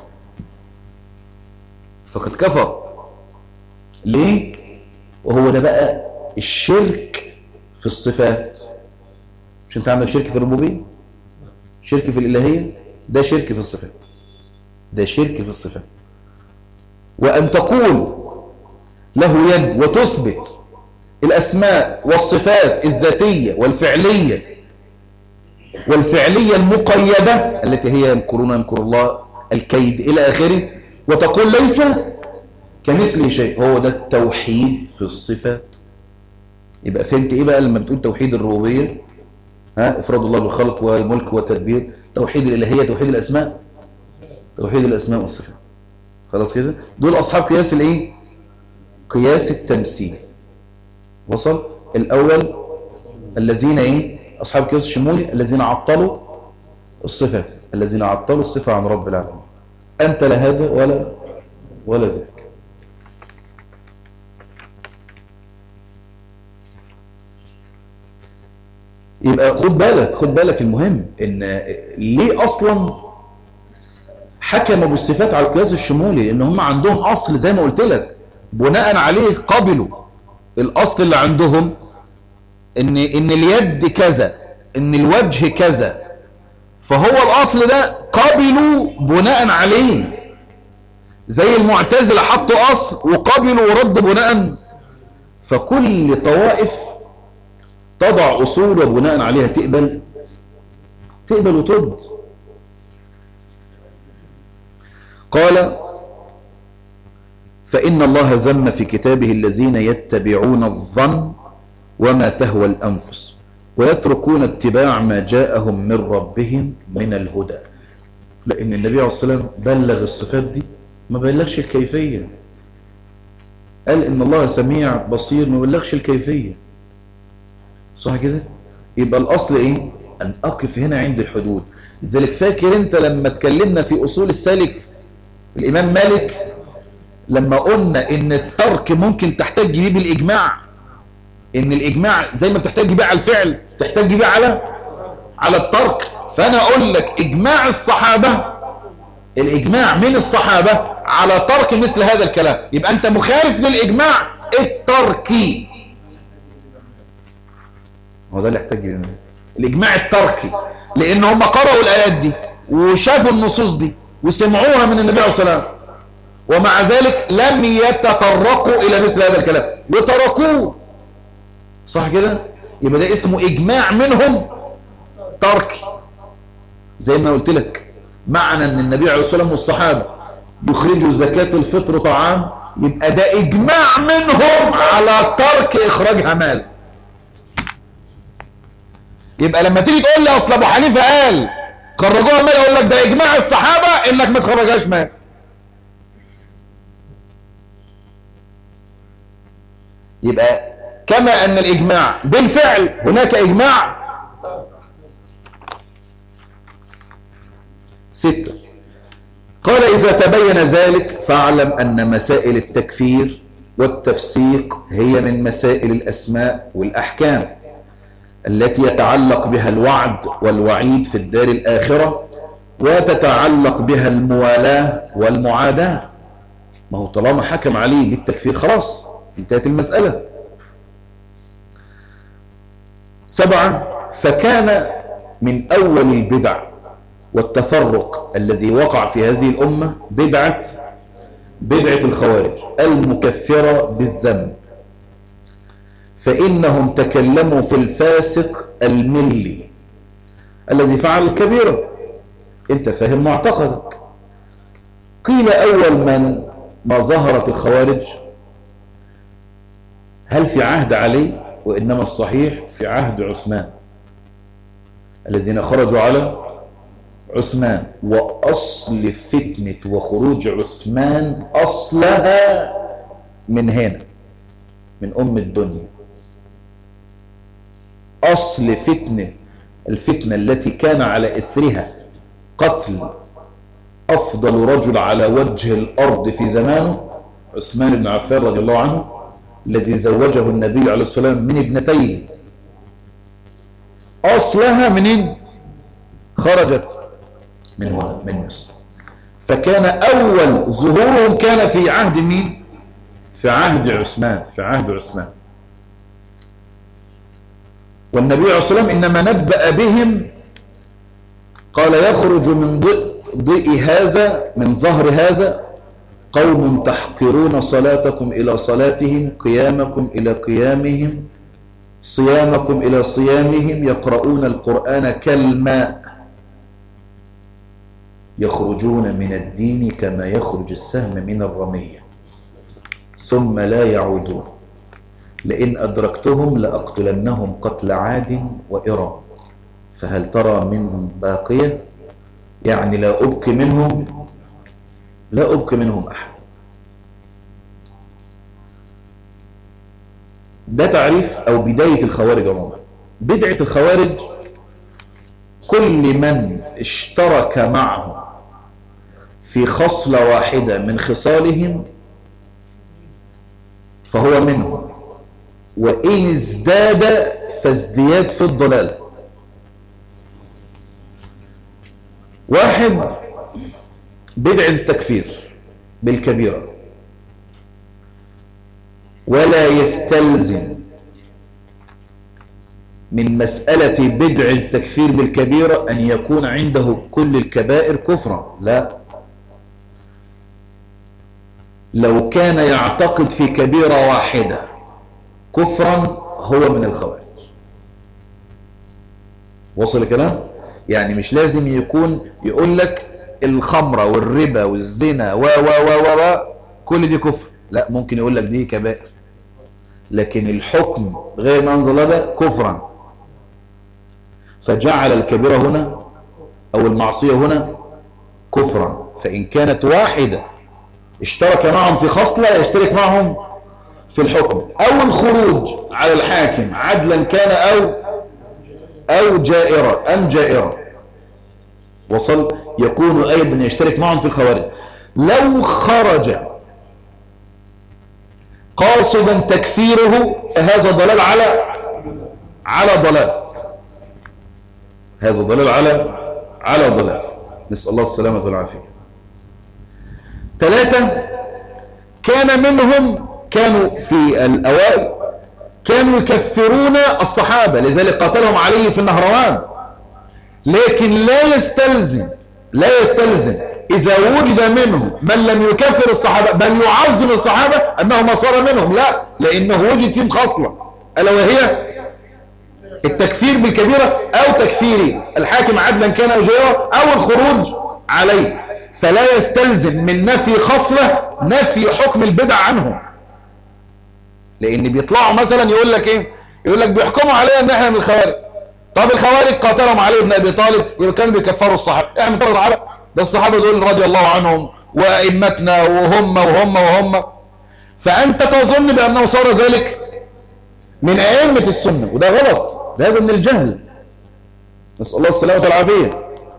فقد كفر ليه وهو ده بقى الشرك في الصفات مش انت عندك شرك في الربوبيه شرك في الالهيه ده شرك في الصفات ده شرك في الصفات وان تقول له يد وتثبت الاسماء والصفات الذاتيه والفعليه والفعليه المقيده التي هي يمكرون يمكر الله الكيد الى اخره وتقول ليس كمثله شيء هو ده التوحيد في الصفات يبقى فهمت ايه بقى لما بتقول توحيد الربوبيه ها افراد الله بالخلق والملك والتدبير توحيد الالهيه توحيد الاسماء توحيد الاسماء والصفات خلاص كده دول اصحاب قياس الايه قياس التمثيل وصل الاول الذين ايه اصحاب قياس الشمولي الذين عطلوا الصفات الذين عطلوا الصفه عن رب العالمين انت لا هذا ولا ولا ذاك يبقى خد بالك خد بالك المهم ان ليه اصلا حكموا بالصفات على القياس الشمولي ان هم عندهم اصل زي ما قلت لك بناء عليه قبلوا الاصل اللي عندهم ان ان اليد كذا ان الوجه كذا فهو الاصل ده قبلوا بناء عليه زي المعتزله حطوا اصل وقبلوا ورد بناء فكل طوائف تضع أصول وبناء عليها تقبل تقبل وترد قال فإن الله ذم في كتابه الذين يتبعون الظن وما تهوى الأنفس ويتركون اتباع ما جاءهم من ربهم من الهدى لأن النبي عليه الصلاة والسلام بلغ الصفات دي ما بلغش الكيفية قال إن الله سميع بصير ما بلغش الكيفية صح كده يبقى الاصل ايه ان اقف هنا عند الحدود لذلك فاكر انت لما اتكلمنا في اصول السالك الامام مالك لما قلنا ان الترك ممكن تحتاج بيه بالاجماع ان الاجماع زي ما بتحتاج بيه على الفعل تحتاج بيه على على الترك فانا اقول لك اجماع الصحابه الاجماع من الصحابه على ترك مثل هذا الكلام يبقى انت مخالف للاجماع التركي هو ده اللي يحتاج منه الاجماع التركي لان هم قرأوا الايات دي وشافوا النصوص دي وسمعوها من النبي عليه الصلاه والسلام ومع ذلك لم يتطرقوا الى مثل هذا الكلام وتركوه صح كده يبقى ده اسمه اجماع منهم تركي زي ما قلت لك معنى ان النبي عليه الصلاه والسلام والصحابه يخرجوا زكاه الفطر طعام يبقى ده اجماع منهم على ترك اخراجها مال يبقى لما تيجي تقول لي اصل ابو حنيفه قال خرجوها مال اقول لك ده اجماع الصحابه انك ما تخرجهاش مال يبقى كما ان الاجماع بالفعل هناك اجماع ستة قال إذا تبين ذلك فاعلم أن مسائل التكفير والتفسيق هي من مسائل الأسماء والأحكام التي يتعلق بها الوعد والوعيد في الدار الآخرة وتتعلق بها الموالاة والمعاداة ما هو طالما حكم عليه بالتكفير خلاص انتهت المسألة سبعة فكان من أول البدع والتفرق الذي وقع في هذه الأمة بدعة بدعة الخوارج المكفرة بالذنب فإنهم تكلموا في الفاسق الملي الذي فعل الكبيرة انت فاهم معتقدك قيل أول من ما ظهرت الخوارج هل في عهد علي وإنما الصحيح في عهد عثمان الذين خرجوا على عثمان وأصل فتنة وخروج عثمان أصلها من هنا من أم الدنيا أصل فتنة الفتنة التي كان على إثرها قتل أفضل رجل على وجه الأرض في زمانه عثمان بن عفان رضي الله عنه الذي زوجه النبي عليه الصلاة والسلام من ابنتيه أصلها منين خرجت من هنا من مصر فكان أول ظهورهم كان في عهد مين في عهد عثمان في عهد عثمان والنبي عليه الصلاة والسلام إنما نبأ بهم قال يخرج من ضئ هذا من ظهر هذا قوم تحقرون صلاتكم إلى صلاتهم قيامكم إلى قيامهم صيامكم إلى صيامهم يقرؤون القرآن كالماء يخرجون من الدين كما يخرج السهم من الرمية ثم لا يعودون لئن أدركتهم لأقتلنهم قتل عاد وإرم فهل ترى منهم باقية يعني لا أبقي منهم لا أبقي منهم أحد ده تعريف أو بداية الخوارج عموما بدعة الخوارج كل من اشترك معهم في خصلة واحدة من خصالهم فهو منهم وإن ازداد فازدياد في الضلال واحد بدعة التكفير بالكبيرة ولا يستلزم من مسألة بدع التكفير بالكبيرة أن يكون عنده كل الكبائر كفرا لا لو كان يعتقد في كبيرة واحدة كفرا هو من الخوارج وصل الكلام يعني مش لازم يكون يقول لك الخمرة والربا والزنا و و و و كل دي كفر لا ممكن يقول لك دي كبائر لكن الحكم غير ما انزل ده كفرا فجعل الكبيرة هنا او المعصية هنا كفرا فان كانت واحدة اشترك معهم في خصلة يشترك معهم في الحكم او الخروج على الحاكم عدلا كان او او جائرة ام جائرة وصل يكون ايضا يشترك معهم في الخوارج لو خرج قاصدا تكفيره فهذا ضلال على على ضلال هذا ضلال على على ضلال نسأل الله السلامة والعافية ثلاثة كان منهم كانوا في الأوائل كانوا يكفرون الصحابة لذلك قاتلهم عليه في النهروان لكن لا يستلزم لا يستلزم إذا وجد منهم من لم يكفر الصحابة بل يعظم الصحابة أنه ما صار منهم لا لأنه وجد فيهم خصلة ألا وهي التكفير بالكبيرة أو تكفير الحاكم عدلا كان أو جيرا أو الخروج عليه فلا يستلزم من نفي خصلة نفي حكم البدع عنهم لأن بيطلعوا مثلا يقول لك إيه يقول لك بيحكموا علينا أن إحنا من الخوارج طب الخوارج قاتلهم علي بن أبي طالب يبقى كانوا بيكفروا الصحابة إحنا من الصحابة ده الصحابة دول رضي الله عنهم وأئمتنا وهم وهم وهم فأنت تظن بأنه صار ذلك من أئمة السنة وده غلط ده هذا من الجهل نسأل الله السلامة والعافية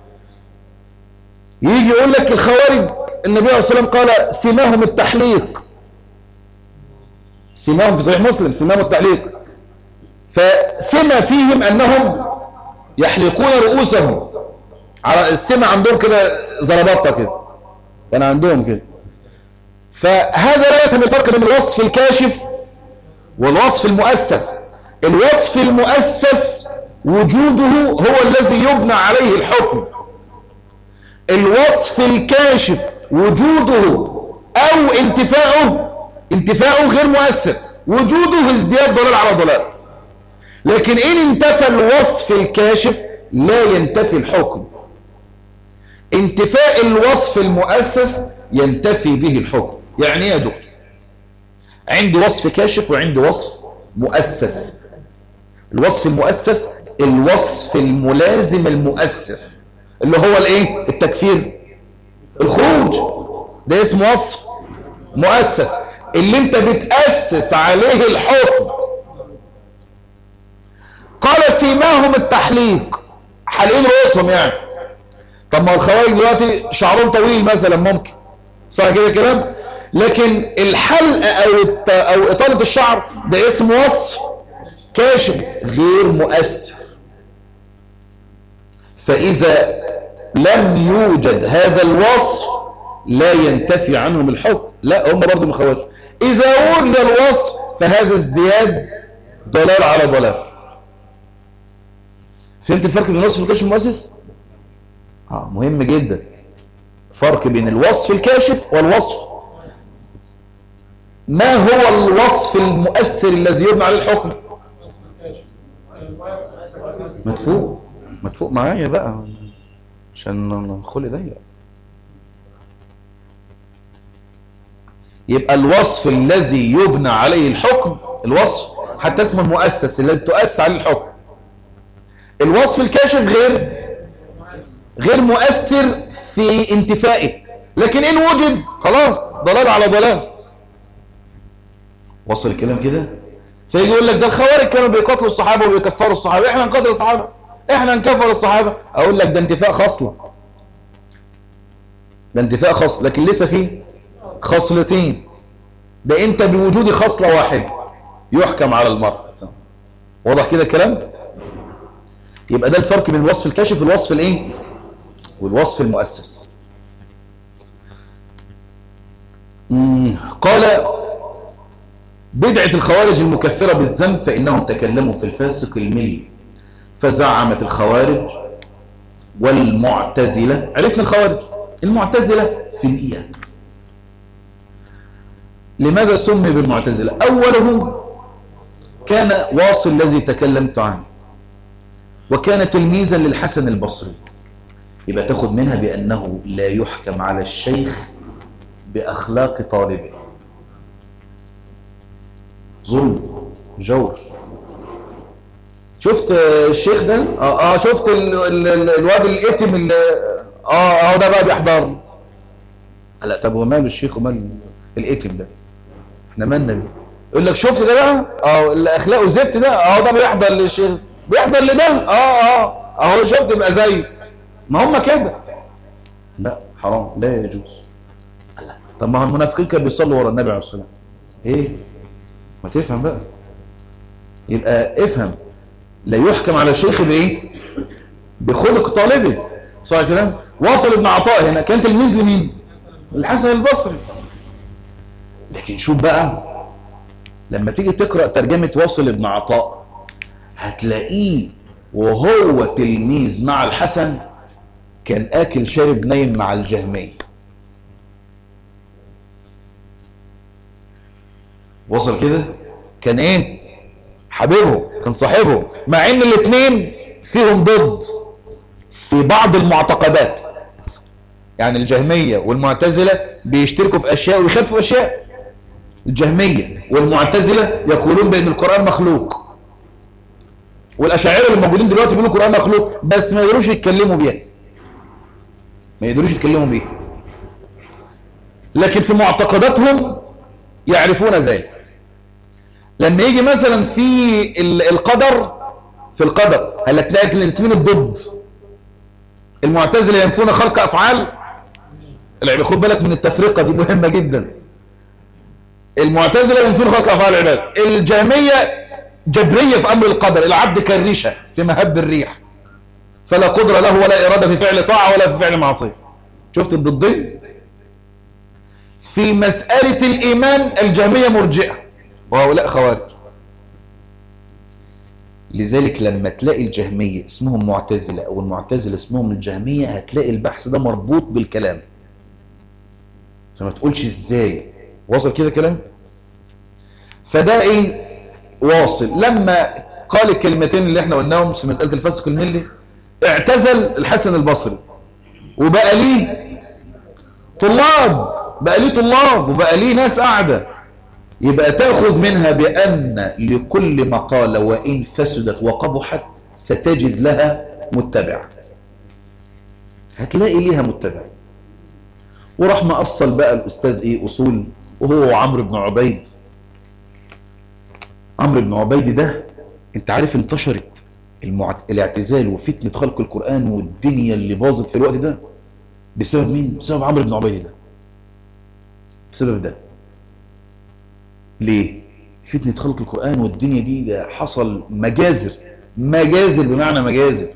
يجي يقول لك الخوارج النبي عليه الصلاة والسلام قال سماهم التحليق سماهم في صحيح مسلم سماهم التحليق فسمى فيهم أنهم يحلقون رؤوسهم على السمة عندهم كده زربطة كده كان عندهم كده فهذا لا يفهم الفرق بين الوصف الكاشف والوصف المؤسس الوصف المؤسس وجوده هو الذي يبنى عليه الحكم الوصف الكاشف وجوده او انتفاؤه انتفاؤه غير مؤثر وجوده ازدياد ضلال على ضلال لكن ان انتفى الوصف الكاشف لا ينتفي الحكم انتفاء الوصف المؤسس ينتفي به الحكم يعني ايه يا دكتور عندي وصف كاشف وعندي وصف مؤسس الوصف المؤسس الوصف الملازم المؤثر اللي هو الايه التكفير الخروج ده اسمه وصف مؤسس اللي انت بتأسس عليه الحكم قال سيماهم التحليق حالقين رؤوسهم يعني طب ما الخوارج دلوقتي شعرهم طويل مثلا ممكن صح كده كلام لكن الحلق او الت... او اطاله الشعر ده اسم وصف كاشف غير مؤثر فاذا لم يوجد هذا الوصف لا ينتفي عنهم الحكم لا هم برضه من الخوارج اذا وجد الوصف فهذا ازدياد ضلال على ضلال فهمت الفرق بين الوصف والكاشف المؤسس اه مهم جدا فرق بين الوصف الكاشف والوصف ما هو الوصف المؤثر الذي يبنى عليه الحكم مدفوق مدفوق معايا بقى عشان خلي ضيق يبقى الوصف الذي يبنى عليه الحكم الوصف حتى اسمه المؤسس الذي تؤسس عليه الحكم الوصف الكاشف غير غير مؤثر في انتفائه لكن ان وجد خلاص ضلال على ضلال وصل الكلام كده فيجي يقول لك ده الخوارج كانوا بيقاتلوا الصحابه وبيكفروا الصحابه احنا نقاتل الصحابه احنا نكفر الصحابه اقول لك ده انتفاء خصله ده انتفاء خصل لكن لسه فيه خصلتين ده انت بوجود خصله واحده يحكم على المرء واضح كده الكلام يبقى ده الفرق بين الوصف الكاشف والوصف الايه والوصف المؤسس قال بدعة الخوارج المكفرة بالذنب فإنهم تكلموا في الفاسق الملي فزعمت الخوارج والمعتزلة عرفنا الخوارج المعتزلة في دقيقة لماذا سمي بالمعتزلة أولهم كان واصل الذي تكلمت عنه وكان تلميذا للحسن البصري يبقى تاخد منها بأنه لا يحكم على الشيخ بأخلاق طالبه ظلم جور شفت الشيخ ده اه, آه شفت ال ال ال الواد الاتم اللي اه اه ده بقى بيحضر لا طب وماله الشيخ ومال الاتم ده احنا مالنا بيه يقول لك شفت ده بقى اه اللي اخلاقه زفت ده اه ده بيحضر للشيخ بيحضر لده اه اه اهو شفت يبقى زيه ما هم كده لا حرام لا يجوز طب ما هو المنافقين كانوا بيصلوا ورا النبي عليه الصلاه والسلام ايه ما تفهم بقى يبقى افهم لا يحكم على الشيخ بايه بخلق طالبه صح الكلام واصل ابن عطاء هنا كان تلميذ لمين الحسن البصري لكن شوف بقى لما تيجي تقرا ترجمه واصل ابن عطاء هتلاقيه وهو تلميذ مع الحسن كان اكل شارب نايم مع الجهميه وصل كده كان ايه حبيبه كان صاحبه مع ان الاثنين فيهم ضد في بعض المعتقدات يعني الجهمية والمعتزلة بيشتركوا في اشياء ويخالفوا في اشياء الجهمية والمعتزلة يقولون بان القرآن مخلوق والاشاعره اللي موجودين دلوقتي بيقولوا القرآن مخلوق بس ما يقدروش يتكلموا بيها ما يقدروش يتكلموا بيها لكن في معتقداتهم يعرفون ذلك لما يجي مثلا في القدر في القدر هل تلاقي الاثنين الضد المعتزله ينفون خلق افعال خد بالك من التفرقه دي مهمه جدا المعتزله ينفون خلق افعال العباد الجهميه جبريه في امر القدر العبد كالريشه في مهب الريح فلا قدره له ولا اراده في فعل طاعه ولا في فعل معصيه شفت الضدين في مساله الايمان الجهميه مرجئه وهؤلاء خوارج لذلك لما تلاقي الجهمية اسمهم معتزلة أو المعتزلة اسمهم الجهمية هتلاقي البحث ده مربوط بالكلام فما تقولش ازاي وصل كده كلام فده ايه واصل لما قال الكلمتين اللي احنا قلناهم في مسألة الفسق الملي اعتزل الحسن البصري وبقى ليه طلاب بقى ليه طلاب وبقى ليه ناس قاعده يبقى تأخذ منها بأن لكل مقالة وإن فسدت وقبحت ستجد لها متبع هتلاقي ليها متبعين وراح مأصل بقى الأستاذ إيه أصول وهو وعمرو بن عبيد عمرو بن عبيد ده أنت عارف انتشرت المع... الاعتزال وفتنة خلق القرآن والدنيا اللي باظت في الوقت ده بسبب مين؟ بسبب عمرو بن عبيد ده بسبب ده ليه؟ فتنة خلق القرآن والدنيا دي ده حصل مجازر مجازر بمعنى مجازر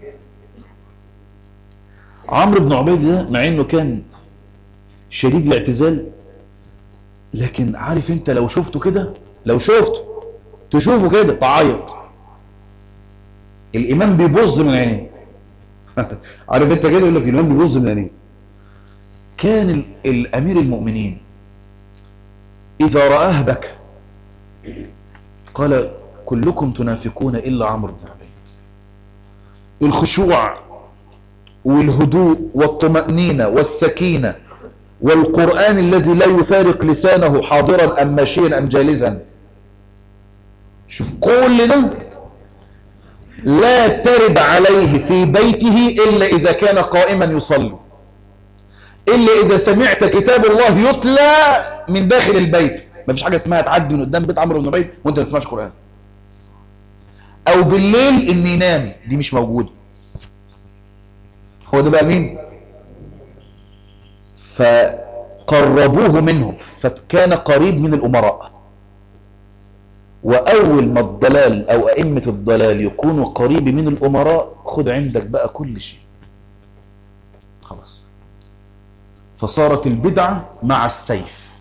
عمرو بن عبيد ده مع انه كان شديد الاعتزال لكن عارف انت لو شفته كده لو شفته تشوفه كده تعيط الامام بيبظ من عينيه عارف انت كده يقول لك الامام بيبظ من عينيه كان ال- الامير المؤمنين اذا رآه بكى قال كلكم تنافقون الا عمرو بن عبيد الخشوع والهدوء والطمأنينة والسكينة والقرآن الذي لا يفارق لسانه حاضرا أم ماشيا أم جالسا شوف كل ده لا ترد عليه في بيته إلا إذا كان قائما يصلي إلا إذا سمعت كتاب الله يتلى من داخل البيت ما فيش حاجة اسمها تعدي من قدام بيت عمرو بن عبيد وانت ما تسمعش قرآن أو بالليل إن ينام دي مش موجودة هو ده بقى مين فقربوه منهم فكان قريب من الأمراء وأول ما الضلال أو أئمة الضلال يكونوا قريب من الأمراء خد عندك بقى كل شيء خلاص فصارت البدعة مع السيف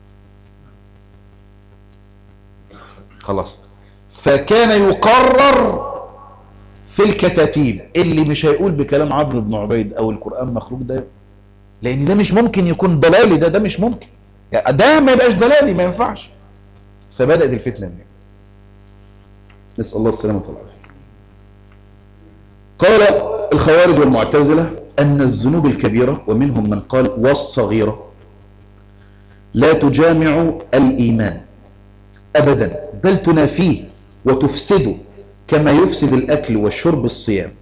خلاص فكان يقرر في الكتاتيب اللي مش هيقول بكلام عمرو بن عبيد او القران مخلوق ده لان ده مش ممكن يكون ضلالي ده ده مش ممكن يعني ده ما يبقاش ضلالي ما ينفعش فبدات الفتنه من هنا نسال الله السلامه والعافيه قال الخوارج والمعتزله ان الذنوب الكبيره ومنهم من قال والصغيره لا تجامع الايمان ابدا بل تنافيه وتفسده كما يفسد الأكل والشرب الصيام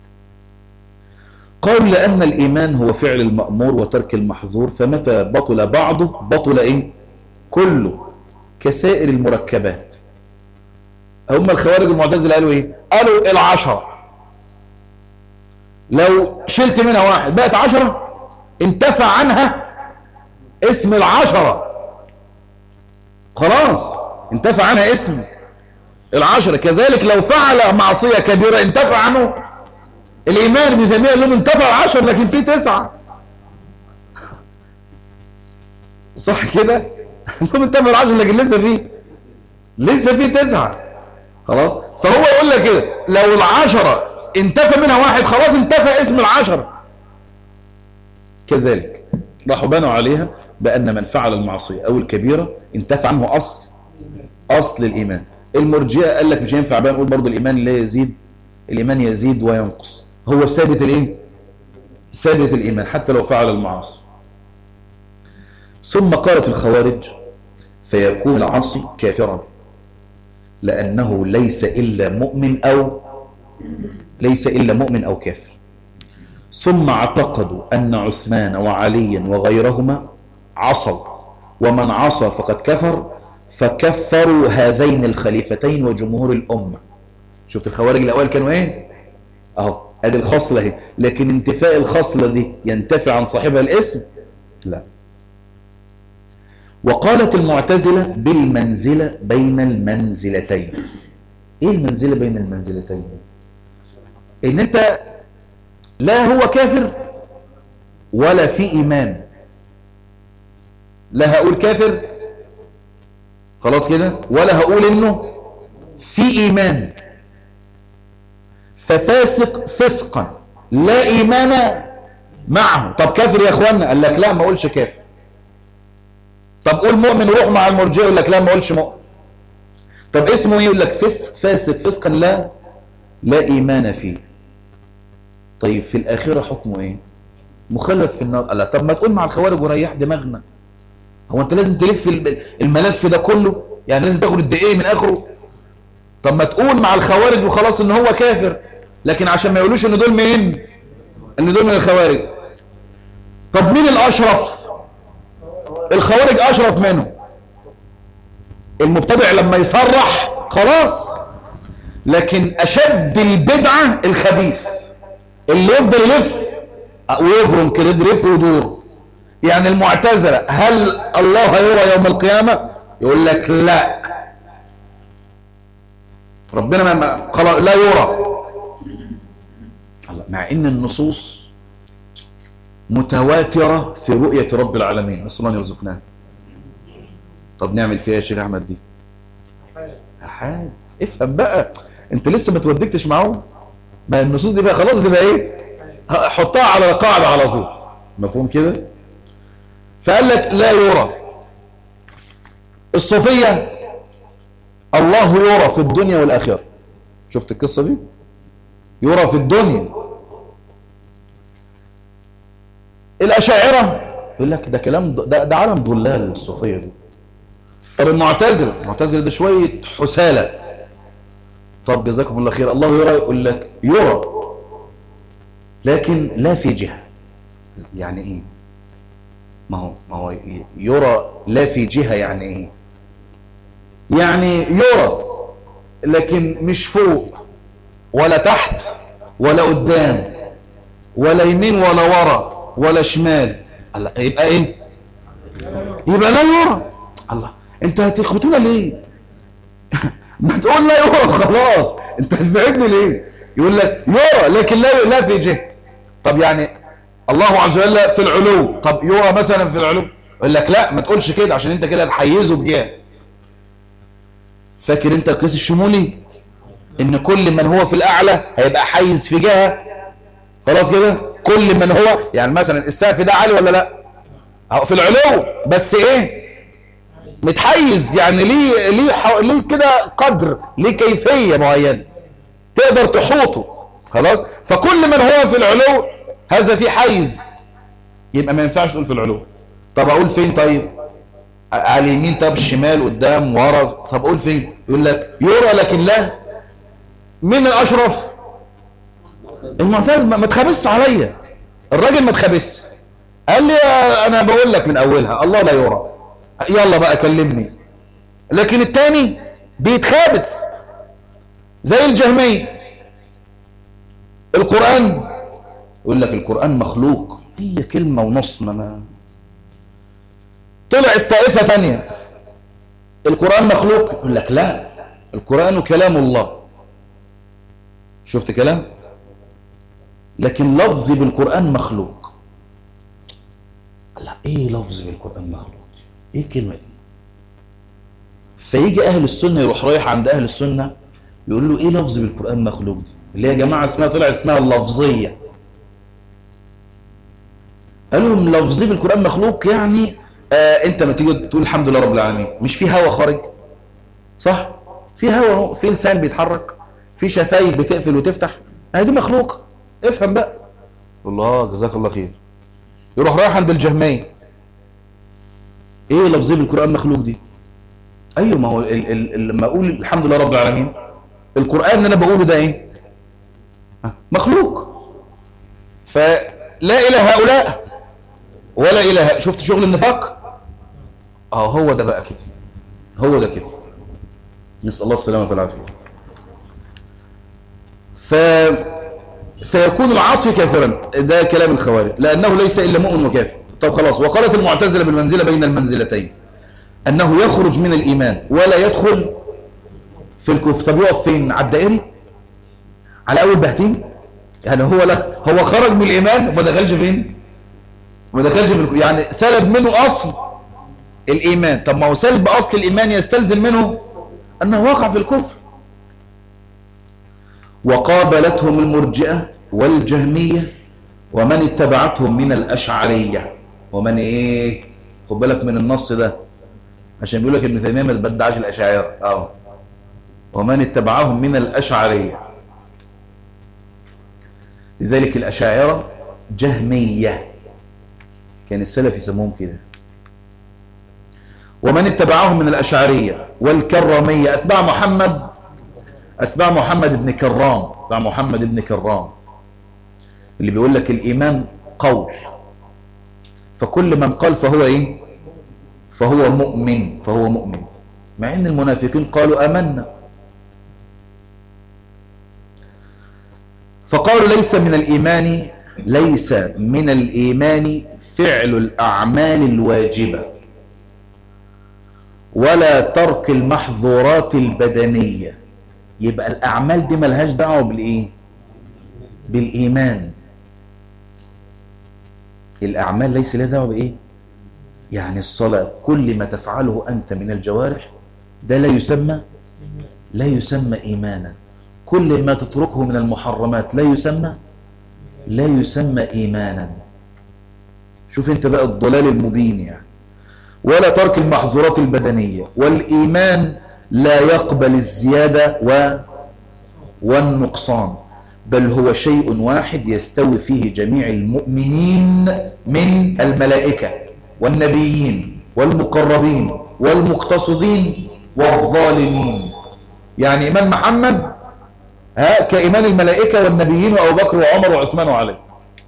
قال لأن الإيمان هو فعل المأمور وترك المحظور فمتى بطل بعضه بطل إيه؟ كله كسائر المركبات هم الخوارج المعتزلة قالوا إيه؟ قالوا العشرة لو شلت منها واحد بقت عشرة انتفع عنها اسم العشرة خلاص انتفع عنها اسم العشرة كذلك لو فعل معصية كبيرة انتفع عنه الإيمان ابن تيمية قال لهم انتفع العشر لكن في تسعة صح كده؟ لهم انتفع العشر لكن لسه في لسه في تسعة خلاص فهو يقول لك كده لو العشرة انتفى منها واحد خلاص انتفى اسم العشرة كذلك راحوا بنوا عليها بأن من فعل المعصية أو الكبيرة انتفى عنه أصل أصل الإيمان المرجئة قال لك مش هينفع بقى نقول برضه الإيمان لا يزيد الإيمان يزيد وينقص هو ثابت الإيه؟ ثابت الإيمان حتى لو فعل المعاصي ثم قالت الخوارج فيكون العاصي كافرا لأنه ليس إلا مؤمن أو ليس إلا مؤمن أو كافر ثم اعتقدوا أن عثمان وعليا وغيرهما عصوا ومن عصى فقد كفر فكفروا هذين الخليفتين وجمهور الأمة شفت الخوارج الأول كانوا ايه اهو ادي الخصلة اهي لكن انتفاء الخصلة دي ينتفع عن صاحبها الاسم لا وقالت المعتزلة بالمنزلة بين المنزلتين ايه المنزلة بين المنزلتين ان انت لا هو كافر ولا في ايمان لا هقول كافر خلاص كده ولا هقول انه في ايمان ففاسق فسقا لا ايمان معه طب كافر يا اخوانا قال لك لا ما اقولش كافر طب قول مؤمن روح مع المرجئه يقول لك لا ما اقولش مؤمن طب اسمه ايه يقول لك فسق فاسق فسقا لا لا ايمان فيه طيب في الاخره حكمه ايه مخلد في النار قال لا طب ما تقول مع الخوارج وريح دماغنا هو انت لازم تلف الملف ده كله يعني لازم تاخد الدقيقه من اخره طب ما تقول مع الخوارج وخلاص ان هو كافر لكن عشان ما يقولوش ان دول مين ان دول من الخوارج طب مين الاشرف الخوارج اشرف منه المبتدع لما يصرح خلاص لكن اشد البدعه الخبيث اللي يفضل يلف ويبرم كده يلف ويدور يعني المعتزله هل الله يرى يوم القيامه يقول لك لا ربنا ما- ما خلاص لا يرى الله مع ان النصوص متواتره في رؤيه رب العالمين نسال الله ان يرزقنا طب نعمل فيها يا شيخ احمد دي احاد افهم بقى انت لسه ما تودكتش معاهم ما النصوص دي بقى خلاص تبقى ايه ه- حطها على قاعده على طول مفهوم كده فقال لك لا يرى الصوفيه الله يرى في الدنيا والاخره شفت القصه دي يرى في الدنيا الاشاعره يقول لك ده كلام ض- ده, ده عالم ضلال الصوفيه دي طب المعتزله المعتزله ده شويه حساله طب جزاكم الله خير الله يرى يقول لك يرى لكن لا في جهه يعني ايه ما هو ما هو ي- يرى لا في جهه يعني ايه يعني يرى لكن مش فوق ولا تحت ولا قدام ولا يمين ولا ورا ولا شمال الله يبقى ايه يبقى لا يرى الله انت هتخبطونا ليه ما تقول لا يرى خلاص انت هتزعجني ليه يقول لك يرى لكن لا لا في جهه طب يعني الله عز وجل في العلو طب يرى مثلا في العلو يقول لك لا ما تقولش كده عشان انت كده هتحيزه بجهه فاكر انت القياس الشمولي ان كل من هو في الاعلى هيبقى حيز في جهه خلاص كده كل من هو يعني مثلا السقف ده عالي ولا لا اهو في العلو بس ايه متحيز يعني ليه ليه حو... ليه كده قدر ليه كيفيه معينه تقدر تحوطه خلاص فكل من هو في العلو هذا في حيز يبقى ما ينفعش تقول في العلو طب اقول فين طيب على اليمين طب الشمال قدام ورا طب اقول فين يقول لك يرى لكن لا مين الاشرف المعتزله ما ما تخبس عليا الراجل ما تخبس قال لي انا بقول لك من اولها الله لا يرى يلا بقى كلمني لكن التاني بيتخابس زي الجهمية القرآن يقول لك القرآن مخلوق هي كلمة ونص ما ما طلعت طائفة تانية القرآن مخلوق يقول لك لا القرآن كلام الله شفت كلام لكن لفظي بالقرآن مخلوق لا ايه لفظ بالقرآن مخلوق ايه الكلمة دي فيجي اهل السنة يروح رايح عند اهل السنة يقول له ايه لفظ بالقرآن مخلوق دي اللي هي يا جماعة اسمها طلعت اسمها اللفظية قال لهم لفظي بالقرآن مخلوق يعني آه انت ما تيجي تقول الحمد لله رب العالمين مش في هوا خارج صح في هوا اهو في لسان بيتحرك في شفايف بتقفل وتفتح هذه دي مخلوقه افهم بقى الله جزاك الله خير يروح رايح عند الجهمية ايه لفظيه بالقرآن مخلوق دي ايوه ما هو ال ال ال لما اقول الحمد لله رب العالمين القرآن اللي انا بقوله ده ايه ها، مخلوق فلا الى هؤلاء ولا الى هؤلاء شفت شغل النفاق اه هو ده بقى كده هو ده كده نسأل الله السلامة والعافية ف فيكون العاصي كافرا ده كلام الخوارج لأنه ليس إلا مؤمن وكافر طب خلاص وقالت المعتزلة بالمنزلة بين المنزلتين أنه يخرج من الإيمان ولا يدخل في الكفر طب يقف فين على الدائري على أول بهتين يعني هو لا هو خرج من الإيمان وما دخلش فين وما دخلش في الكفر يعني سلب منه أصل الإيمان طب ما هو سلب أصل الإيمان يستلزم منه أنه وقع في الكفر وقابلتهم المرجئة والجهمية ومن اتبعتهم من الأشعرية ومن إيه خد بالك من النص ده عشان بيقول لك ابن تيمية ما تبدعش الأشاعرة اه ومن اتبعهم من الأشعرية لذلك الأشاعرة جهمية كان السلف يسموهم كده ومن اتبعهم من الأشعرية والكرامية أتباع محمد أتباع محمد بن كرام أتباع محمد بن كرام اللي بيقول لك الإيمان قول فكل من قال فهو ايه فهو مؤمن فهو مؤمن مع ان المنافقين قالوا امنا فقالوا ليس من الايمان ليس من الايمان فعل الاعمال الواجبه ولا ترك المحظورات البدنيه يبقى الاعمال دي ملهاش دعوه بالايه بالايمان الاعمال ليس لها دعوه بايه يعني الصلاه كل ما تفعله انت من الجوارح ده لا يسمى لا يسمى ايمانا كل ما تتركه من المحرمات لا يسمى لا يسمى ايمانا شوف انت بقى الضلال المبين يعني ولا ترك المحظورات البدنيه والايمان لا يقبل الزياده و والنقصان بل هو شيء واحد يستوي فيه جميع المؤمنين من الملائكة والنبيين والمقربين والمقتصدين والظالمين يعني إيمان محمد ها كإيمان الملائكة والنبيين وأبو بكر وعمر وعثمان وعلي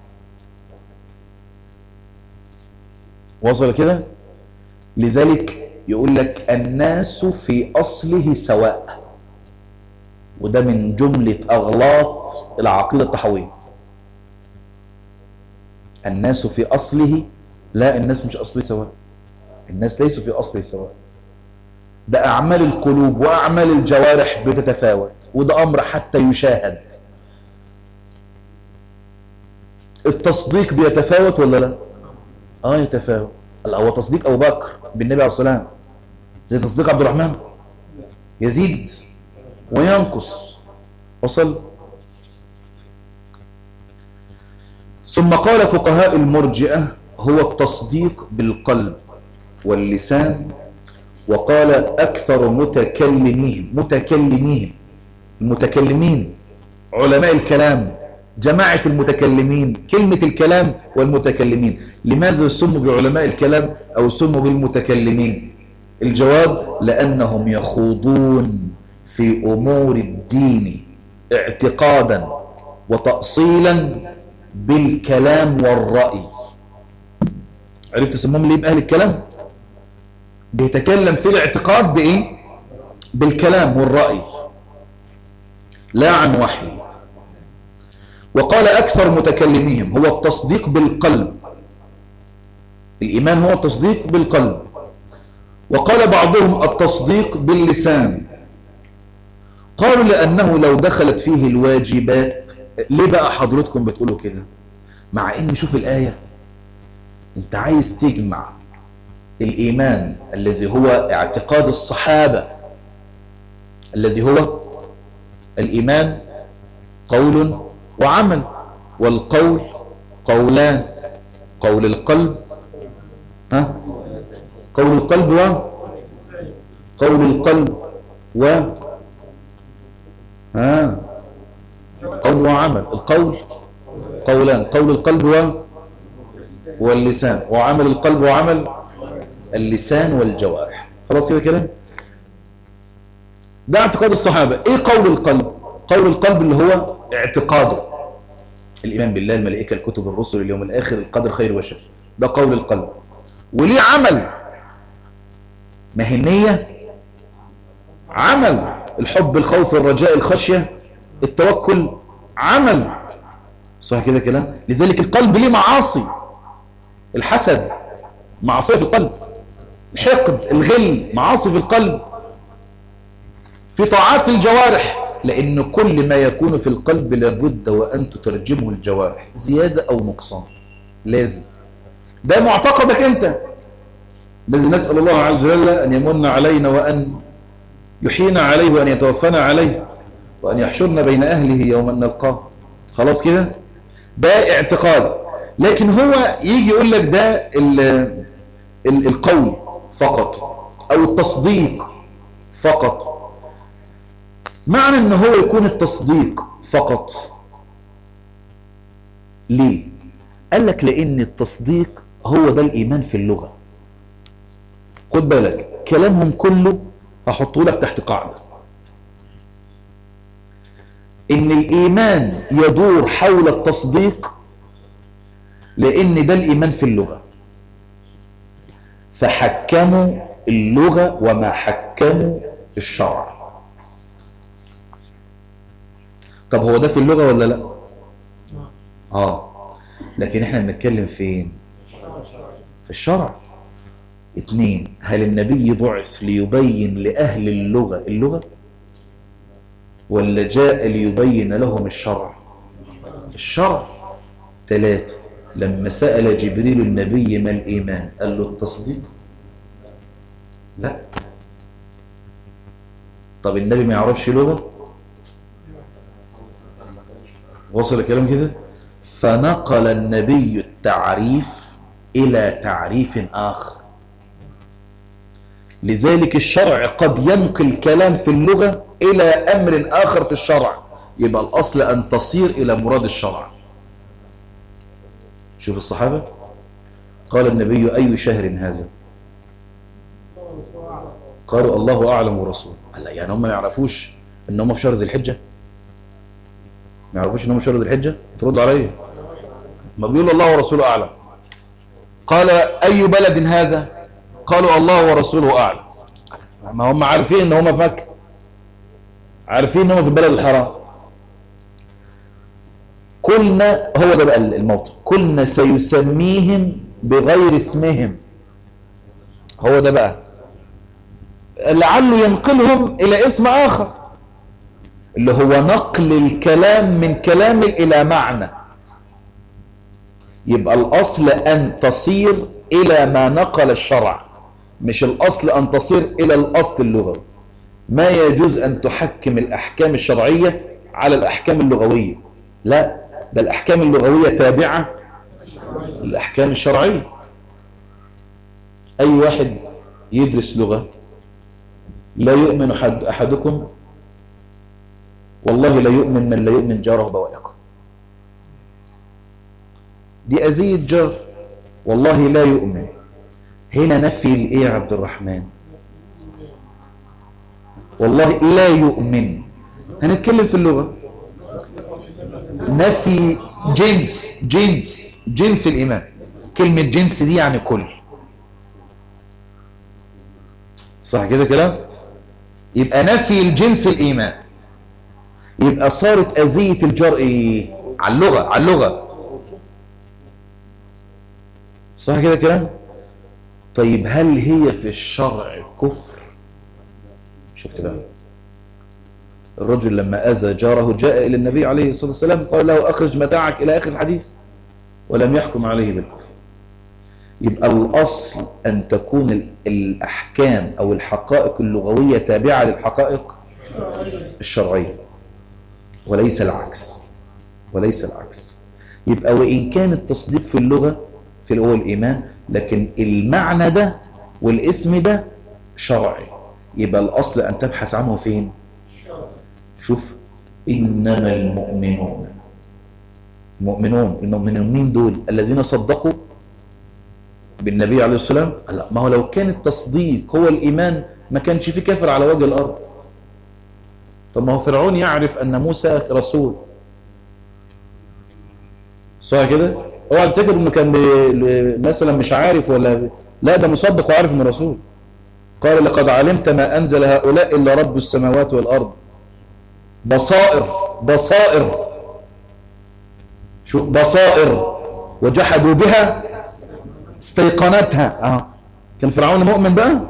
وصل كده لذلك يقول لك الناس في أصله سواء وده من جملة أغلاط العقيدة التحوية الناس في أصله لا الناس مش أصلي سواء الناس ليسوا في أصله سواء ده أعمال القلوب وأعمال الجوارح بتتفاوت وده أمر حتى يشاهد التصديق بيتفاوت ولا لا اه يتفاوت هو تصديق ابو بكر بالنبي عليه الصلاه والسلام زي تصديق عبد الرحمن يزيد وينقص وصل ثم قال فقهاء المرجئة هو التصديق بالقلب واللسان وقال أكثر متكلمين متكلمين المتكلمين علماء الكلام جماعة المتكلمين كلمة الكلام والمتكلمين لماذا سموا بعلماء الكلام أو سموا بالمتكلمين الجواب لأنهم يخوضون في أمور الدين اعتقادا وتأصيلا بالكلام والرأي عرفت تسمهم ليه بأهل الكلام بيتكلم في الاعتقاد بإيه بالكلام والرأي لا عن وحي وقال أكثر متكلميهم هو التصديق بالقلب الإيمان هو التصديق بالقلب وقال بعضهم التصديق باللسان قالوا لأنه لو دخلت فيه الواجبات ليه بقى حضرتكم بتقولوا كده مع ان شوف الآية انت عايز تجمع الإيمان الذي هو اعتقاد الصحابة الذي هو الإيمان قول وعمل والقول قولان قول القلب ها قول القلب و قول القلب و ها قول وعمل القول قولان قول القلب و واللسان وعمل القلب وعمل اللسان والجوارح خلاص كده كده ده اعتقاد الصحابة ايه قول القلب قول القلب اللي هو اعتقاده الايمان بالله الملائكة الكتب الرسل اليوم الاخر القدر خير وشر ده قول القلب وليه عمل ما هي النية عمل الحب الخوف الرجاء الخشية التوكل عمل صح كده كلام لذلك القلب ليه معاصي الحسد معصية في القلب الحقد الغل معاصي في القلب في طاعات الجوارح لأن كل ما يكون في القلب لابد وأن تترجمه الجوارح زيادة أو نقصان لازم ده معتقدك أنت لازم نسأل الله عز وجل أن يمن علينا وأن يحيينا عليه وأن يتوفنا عليه وأن يحشرنا بين أهله يوم أن نلقاه خلاص كده ده اعتقاد لكن هو يجي يقول لك ده ال ال القول فقط أو التصديق فقط معنى ان هو يكون التصديق فقط ليه قال لك لان التصديق هو ده الايمان في اللغة خد بالك كلامهم كله هحطه لك تحت قاعدة ان الايمان يدور حول التصديق لان ده الايمان في اللغة فحكموا اللغة وما حكموا الشرع طب هو ده في اللغة ولا لا اه لكن احنا بنتكلم فين في الشرع اتنين هل النبي بعث ليبين لأهل اللغة اللغة ولا جاء ليبين لهم الشرع الشرع ثلاثة لما سأل جبريل النبي ما الإيمان قال له التصديق لا طب النبي ما يعرفش لغة وصل الكلام كده فنقل النبي التعريف إلى تعريف آخر لذلك الشرع قد ينقل كلام في اللغة إلى أمر آخر في الشرع يبقى الأصل أن تصير إلى مراد الشرع شوف الصحابة قال النبي أي شهر هذا قالوا الله أعلم ورسوله قال لا يعني هم ما يعرفوش ان هم في شهر ذي الحجة ما يعرفوش ان هم في شهر ذي الحجة ترد عليا ما بيقولوا الله ورسوله أعلم قال أي بلد هذا قالوا الله ورسوله أعلم ما هم عارفين ان هم في مكة عارفين ان هم في البلد الحرام قلنا هو ده بقى الموطن قلنا سيسميهم بغير اسمهم هو ده بقى لعله ينقلهم إلى اسم آخر اللي هو نقل الكلام من كلام إلى معنى يبقى الأصل أن تصير إلى ما نقل الشرع مش الأصل أن تصير إلى الأصل اللغوي ما يجوز أن تحكم الأحكام الشرعية على الأحكام اللغوية لا ده الأحكام اللغوية تابعة للأحكام الشرعية أي واحد يدرس لغة لا يؤمن أحد أحدكم والله لا يؤمن من لا يؤمن جاره بوالكم دي أذية جار والله لا يؤمن هنا نفي الإيه يا عبد الرحمن والله لا يؤمن هنتكلم في اللغة نفي جنس جنس جنس الإيمان كلمة جنس دي يعني كل صح كده كلام يبقى نفي الجنس الإيمان يبقى صارت أذية الجار إيه على اللغة على اللغة صح كده كلام طيب هل هي في الشرع كفر شفت بقى الرجل لما أذى جاره جاء إلى النبي عليه الصلاة والسلام قال له أخرج متاعك إلى آخر الحديث ولم يحكم عليه بالكفر يبقى الأصل أن تكون الأحكام أو الحقائق اللغوية تابعة للحقائق الشرعية وليس العكس وليس العكس يبقى وإن كان التصديق في اللغة في الأول الإيمان لكن المعنى ده والاسم ده شرعي يبقى الأصل أن تبحث عنه فين شوف إنما المؤمنون المؤمنون المؤمنون مين دول الذين صدقوا بالنبي عليه السلام لا ما هو لو كان التصديق هو الإيمان ما كانش في كافر على وجه الأرض طب ما هو فرعون يعرف أن موسى رسول صح كده اوعى تفتكر انه كان مثلا مش عارف ولا لا ده مصدق وعارف انه رسول قال لقد علمت ما انزل هؤلاء الا رب السماوات والارض بصائر بصائر شو بصائر وجحدوا بها استيقنتها اه كان فرعون مؤمن بقى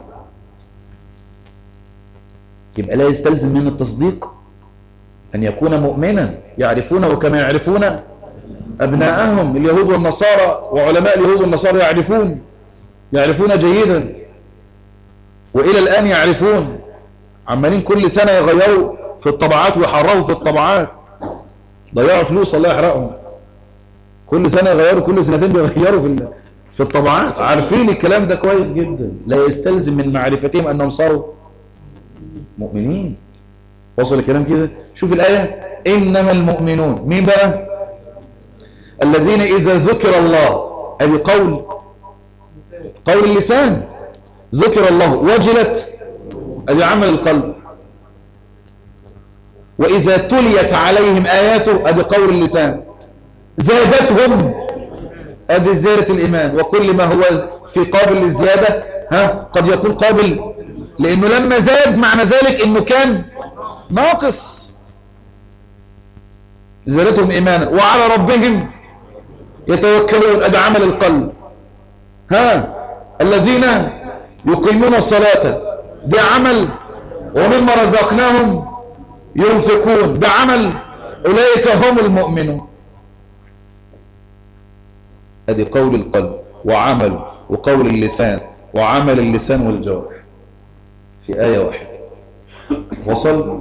يبقى لا يستلزم من التصديق أن يكون مؤمنا يعرفون وكما يعرفون أبناءهم اليهود والنصارى وعلماء اليهود والنصارى يعرفون يعرفون جيدا وإلى الآن يعرفون عمالين كل سنة يغيروا في الطبعات ويحرروا في الطبعات ضيعوا فلوس الله يحرقهم كل سنة يغيروا كل سنتين بيغيروا في في الطبعات عارفين الكلام ده كويس جدا لا يستلزم من معرفتهم أنهم صاروا مؤمنين وصل الكلام كده شوف الآية إنما المؤمنون مين بقى الذين إذا ذكر الله أبي قول قول اللسان ذكر الله وجلت أبي عمل القلب وإذا تليت عليهم آياته أبي قول اللسان زادتهم أدي زيادة الإيمان وكل ما هو في قابل للزيادة ها قد يكون قابل لأنه لما زاد معنى ذلك أنه كان ناقص زادتهم إيمانا وعلى ربهم يتوكلون أدى عمل القلب ها الذين يقيمون الصلاة ده عمل ومما رزقناهم ينفقون ده عمل أولئك هم المؤمنون ادي قول القلب وعمل وقول اللسان وعمل اللسان والجوارح في آية واحدة وصل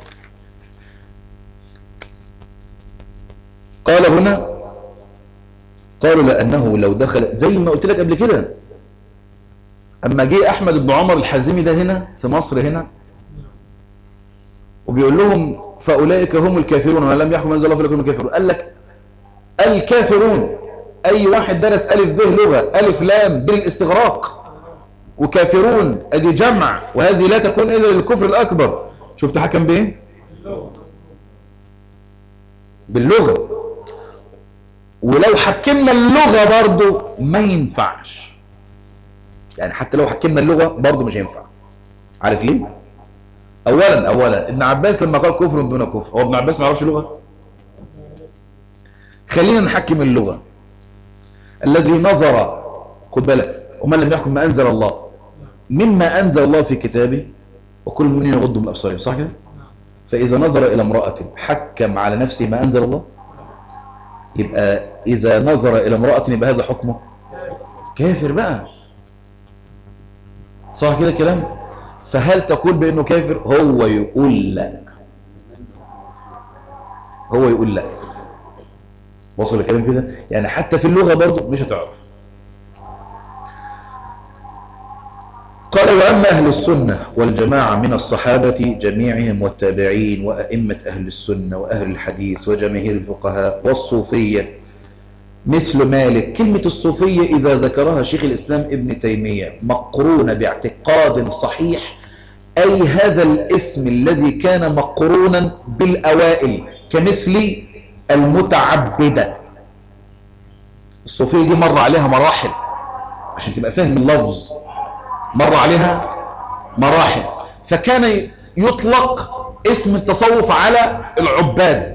قال هنا قالوا لأنه لو دخل زي ما قلت لك قبل كده أما جه أحمد بن عمر الحازمي ده هنا في مصر هنا وبيقول لهم فأولئك هم الكافرون ومن لم يحكم أنزل الله فلكم الكافرون قال لك الكافرون أي واحد درس ألف به لغة ألف لام دين الاستغراق وكافرون أدي جمع وهذه لا تكون إلا للكفر الأكبر شفت حكم بإيه باللغة ولو حكمنا اللغة برضو ما ينفعش يعني حتى لو حكمنا اللغة برضو مش هينفع عارف ليه اولا اولا ابن عباس لما قال كفر دون كفر هو ابن عباس ما يعرفش لغة خلينا نحكم اللغة الذي نظر خد بالك ومن لم يحكم ما انزل الله مما انزل الله في كتابه وكل المؤمنين يغضوا من ابصارهم صح كده فاذا نظر الى امراه حكم على نفسه ما انزل الله يبقى اذا نظر الى امراه يبقى هذا حكمه كافر بقى صح كده كلام فهل تقول بانه كافر هو يقول لا هو يقول لا وصل الكلام كده يعني حتى في اللغة برضه مش هتعرف قال وأما أهل السنة والجماعة من الصحابة جميعهم والتابعين وأئمة أهل السنة وأهل الحديث وجماهير الفقهاء والصوفية مثل مالك كلمة الصوفية إذا ذكرها شيخ الإسلام ابن تيمية مقرونة باعتقاد صحيح أي هذا الاسم الذي كان مقرونا بالأوائل كمثل المتعبدة الصوفية دي مر عليها مراحل عشان تبقى فاهم اللفظ مر عليها مراحل فكان يطلق اسم التصوف على العباد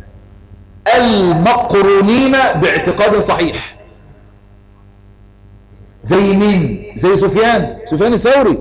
المقرونين باعتقاد صحيح زي مين زي سفيان سفيان الثوري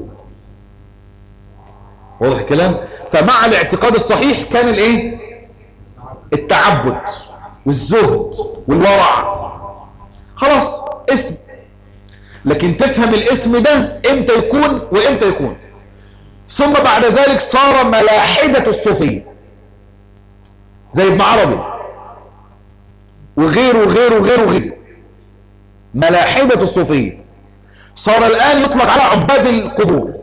واضح الكلام فمع الاعتقاد الصحيح كان الايه التعبد والزهد والورع خلاص اسم لكن تفهم الاسم ده امتى يكون وامتى يكون ثم بعد ذلك صار ملاحدة الصوفية زي ابن عربي وغيره وغيره وغيره وغيره ملاحدة الصوفية صار الآن يطلق على عباد القبور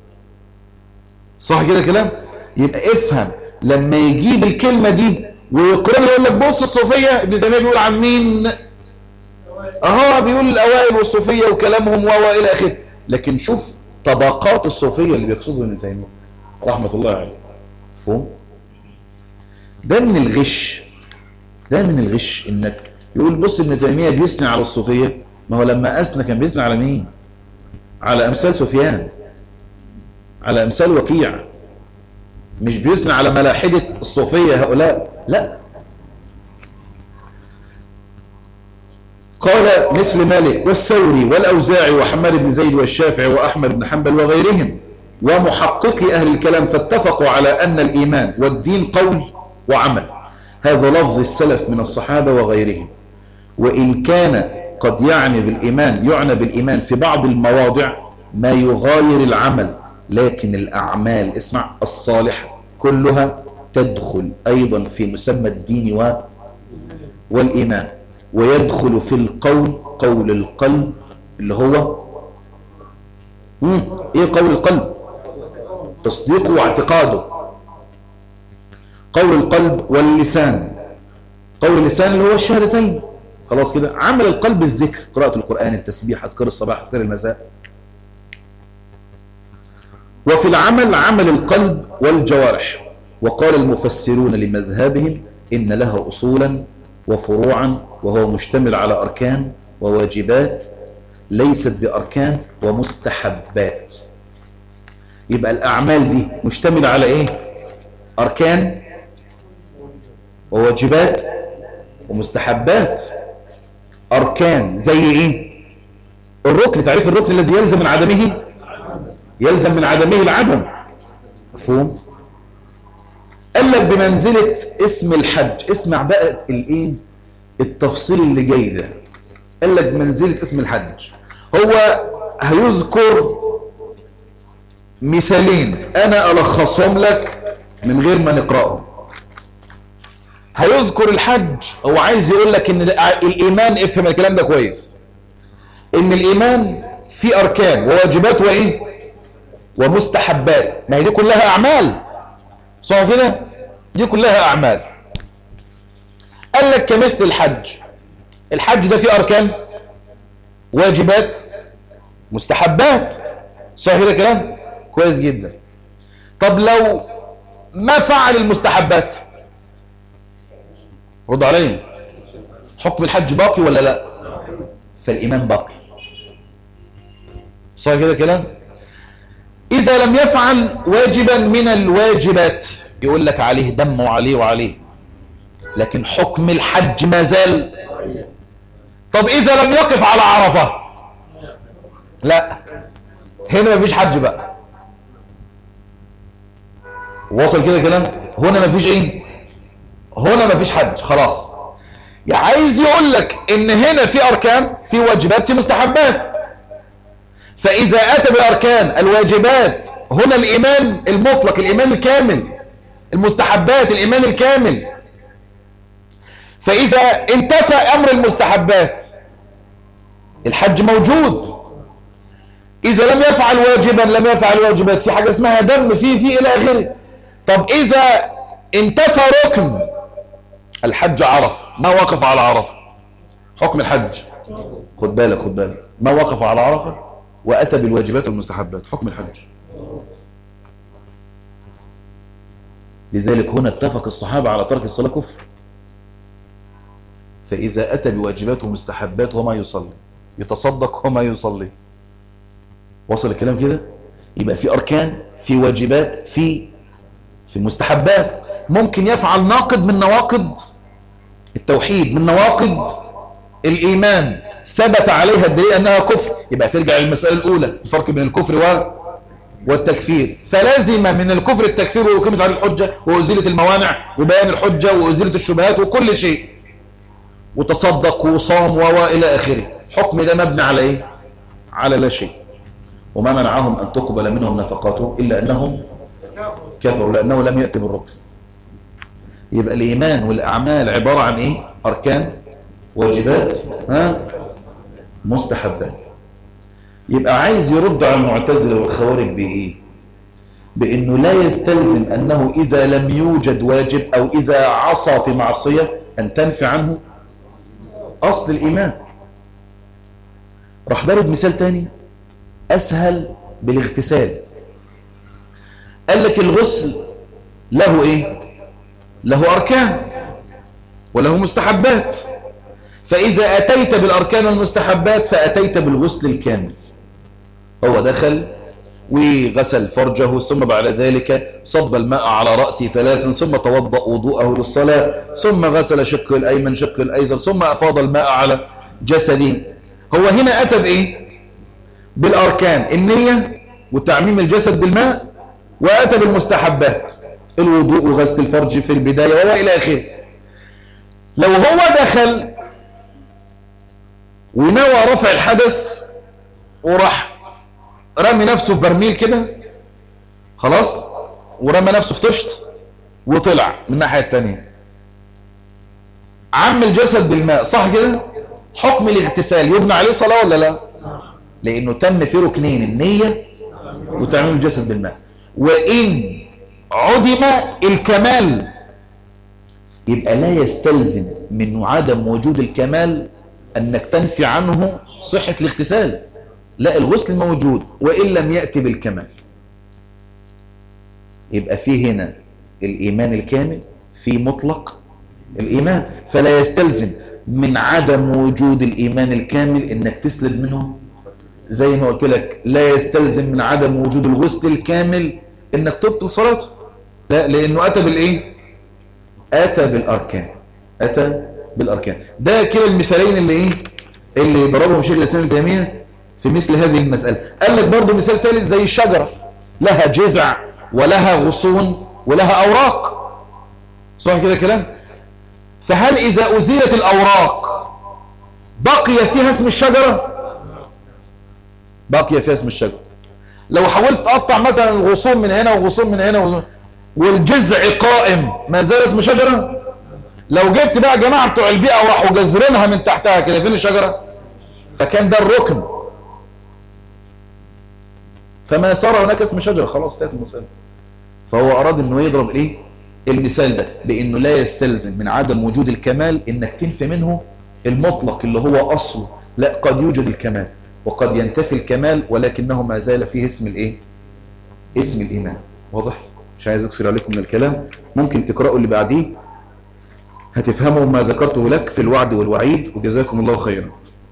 صح كده كلام يبقى افهم لما يجيب الكلمة دي ويقرن يقول لك بص الصوفية ابن تيمية بيقول عن مين اهو بيقول الاوائل والصوفية وكلامهم و الى اخره لكن شوف طبقات الصوفية اللي بيقصدها ابن تيمية رحمة الله عليه مفهوم ده من الغش ده من الغش انك يقول بص ابن تيمية بيثني على الصوفية ما هو لما اثنى كان بيثني على مين على امثال سفيان على امثال وكيع مش بيثني على ملاحدة الصوفية هؤلاء لا قال مثل مالك والثوري والأوزاعي وحماد بن زيد والشافعي وأحمد بن حنبل وغيرهم ومحققي أهل الكلام فاتفقوا على أن الإيمان والدين قول وعمل هذا لفظ السلف من الصحابة وغيرهم وإن كان قد يعني بالإيمان يعنى بالإيمان في بعض المواضع ما يغاير العمل لكن الأعمال اسمع الصالحة كلها تدخل أيضا في مسمى الدين و والإيمان ويدخل في القول قول القلب اللي هو مم. ايه قول القلب تصديقه واعتقاده قول القلب واللسان قول اللسان اللي هو الشهادتين خلاص كده عمل القلب الذكر قراءة القرآن التسبيح أذكار الصباح أذكار المساء وفي العمل عمل القلب والجوارح وقال المفسرون لمذهبهم إن لها أصولا وفروعا وهو مشتمل على أركان وواجبات ليست بأركان ومستحبات يبقى الأعمال دي مشتملة على إيه أركان وواجبات ومستحبات أركان زي إيه الركن تعريف الركن الذي يلزم من عدمه يلزم من عدمه العدم مفهوم قال لك بمنزلة اسم الحج اسمع بقى الايه التفصيل اللي جاي ده قال لك بمنزلة اسم الحج هو هيذكر مثالين انا الخصهم لك من غير ما نقرأهم هيذكر الحج هو عايز يقول لك ان الايمان افهم الكلام ده كويس ان الايمان فيه اركان وواجبات وايه ومستحبات ما هي دي كلها اعمال صح كده دي كلها اعمال قال لك كمثل الحج الحج ده فيه اركان واجبات مستحبات صح كده كلام كويس جدا طب لو ما فعل المستحبات رد علي حكم الحج باقي ولا لا فالايمان باقي صح كده كلام إذا لم يفعل واجبا من الواجبات يقول لك عليه دم وعليه وعليه لكن حكم الحج ما زال طب إذا لم يقف على عرفة لا هنا مفيش حج بقى وصل كده كلام هنا مفيش ايه هنا مفيش حج خلاص يعني عايز يقول لك ان هنا في اركان في واجبات في مستحبات فإذا أتى بالأركان الواجبات هنا الإيمان المطلق الإيمان الكامل المستحبات الإيمان الكامل فإذا انتفى أمر المستحبات الحج موجود إذا لم يفعل واجبا لم يفعل واجبات في حاجة اسمها دم في في إلى آخره طب إذا انتفى ركن الحج عرف ما وقف على عرفة حكم الحج خد بالك خد بالك ما وقف على عرفة وأتى بالواجبات والمستحبات حكم الحج لذلك هنا اتفق الصحابة على ترك الصلاة كفر فإذا أتى بواجبات ومستحبات وما يصلي يتصدق وما يصلي وصل الكلام كده يبقى في أركان في واجبات في في مستحبات ممكن يفعل ناقد من نواقض التوحيد من نواقض الإيمان ثبت عليها الدليل أنها كفر يبقى ترجع للمسألة الأولى الفرق بين الكفر و والتكفير فلازم من الكفر التكفير وإقامة على الحجة وأزيلة الموانع وبيان الحجة وأزيلة الشبهات وكل شيء وتصدق وصام وإلى آخره حكم ده مبني على إيه؟ على لا شيء وما منعهم أن تقبل منهم نفقاتهم إلا أنهم كفروا لأنه لم يأتي بالركن يبقى الإيمان والأعمال عبارة عن إيه؟ أركان واجبات ها مستحبات يبقى عايز يرد على المعتزلة والخوارج بإيه بأنه لا يستلزم أنه إذا لم يوجد واجب أو إذا عصى في معصية أن تنفي عنه أصل الإيمان راح ضرب مثال تاني أسهل بالاغتسال قال لك الغسل له إيه له أركان وله مستحبات فإذا أتيت بالأركان والمستحبات فأتيت بالغسل الكامل هو دخل وغسل فرجه ثم بعد ذلك صب الماء على رأسه ثلاثا ثم توضأ وضوءه للصلاة ثم غسل شقه الأيمن شقه الأيسر ثم أفاض الماء على جسده هو هنا أتى بإيه بالأركان النية وتعميم الجسد بالماء وأتى بالمستحبات الوضوء وغسل الفرج في البداية وإلى آخره لو هو دخل ونوى رفع الحدث وراح رمي نفسه في برميل كده خلاص ورمى نفسه في طشت وطلع من الناحية التانية عم الجسد بالماء صح كده حكم الاغتسال يبنى عليه صلاة ولا لا لانه تم في ركنين النية وتعميم الجسد بالماء وان عدم الكمال يبقى لا يستلزم من عدم وجود الكمال انك تنفي عنه صحة الاغتسال لا الغسل موجود وإن لم يأتي بالكمال يبقى في هنا الإيمان الكامل في مطلق الإيمان فلا يستلزم من عدم وجود الإيمان الكامل إنك تسلب منه زي ما قلت لك لا يستلزم من عدم وجود الغسل الكامل انك تبطل صلاته لا لانه اتى بالايه اتى بالاركان اتى بالاركان ده كلا المثالين اللي ايه اللي ضربهم شيخ الاسلام ابن تيميه في مثل هذه المساله قال لك برضه مثال ثالث زي الشجره لها جذع ولها غصون ولها اوراق صح كده كلام فهل اذا ازيلت الاوراق بقي فيها اسم الشجره بقي فيها اسم الشجره لو حاولت تقطع مثلا الغصون من هنا وغصون من هنا وغصون والجذع قائم ما زال اسم شجره لو جبت بقى جماعه بتوع البيئه وراحوا جزرينها من تحتها كده فين الشجره فكان ده الركن فما صار هناك اسم شجره خلاص انتهت المساله فهو اراد انه يضرب ايه المثال ده بانه لا يستلزم من عدم وجود الكمال انك تنفي منه المطلق اللي هو اصله لا قد يوجد الكمال وقد ينتفي الكمال ولكنه ما زال فيه اسم الايه اسم الايمان واضح مش عايز اكثر عليكم من الكلام ممكن تقرأوا اللي بعديه هتفهموا ما ذكرته لك في الوعد والوعيد وجزاكم الله خيرا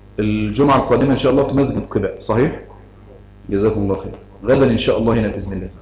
الجمعة القادمة إن شاء الله في مسجد قباء صحيح؟ جزاكم الله خير غدا إن شاء الله هنا بإذن الله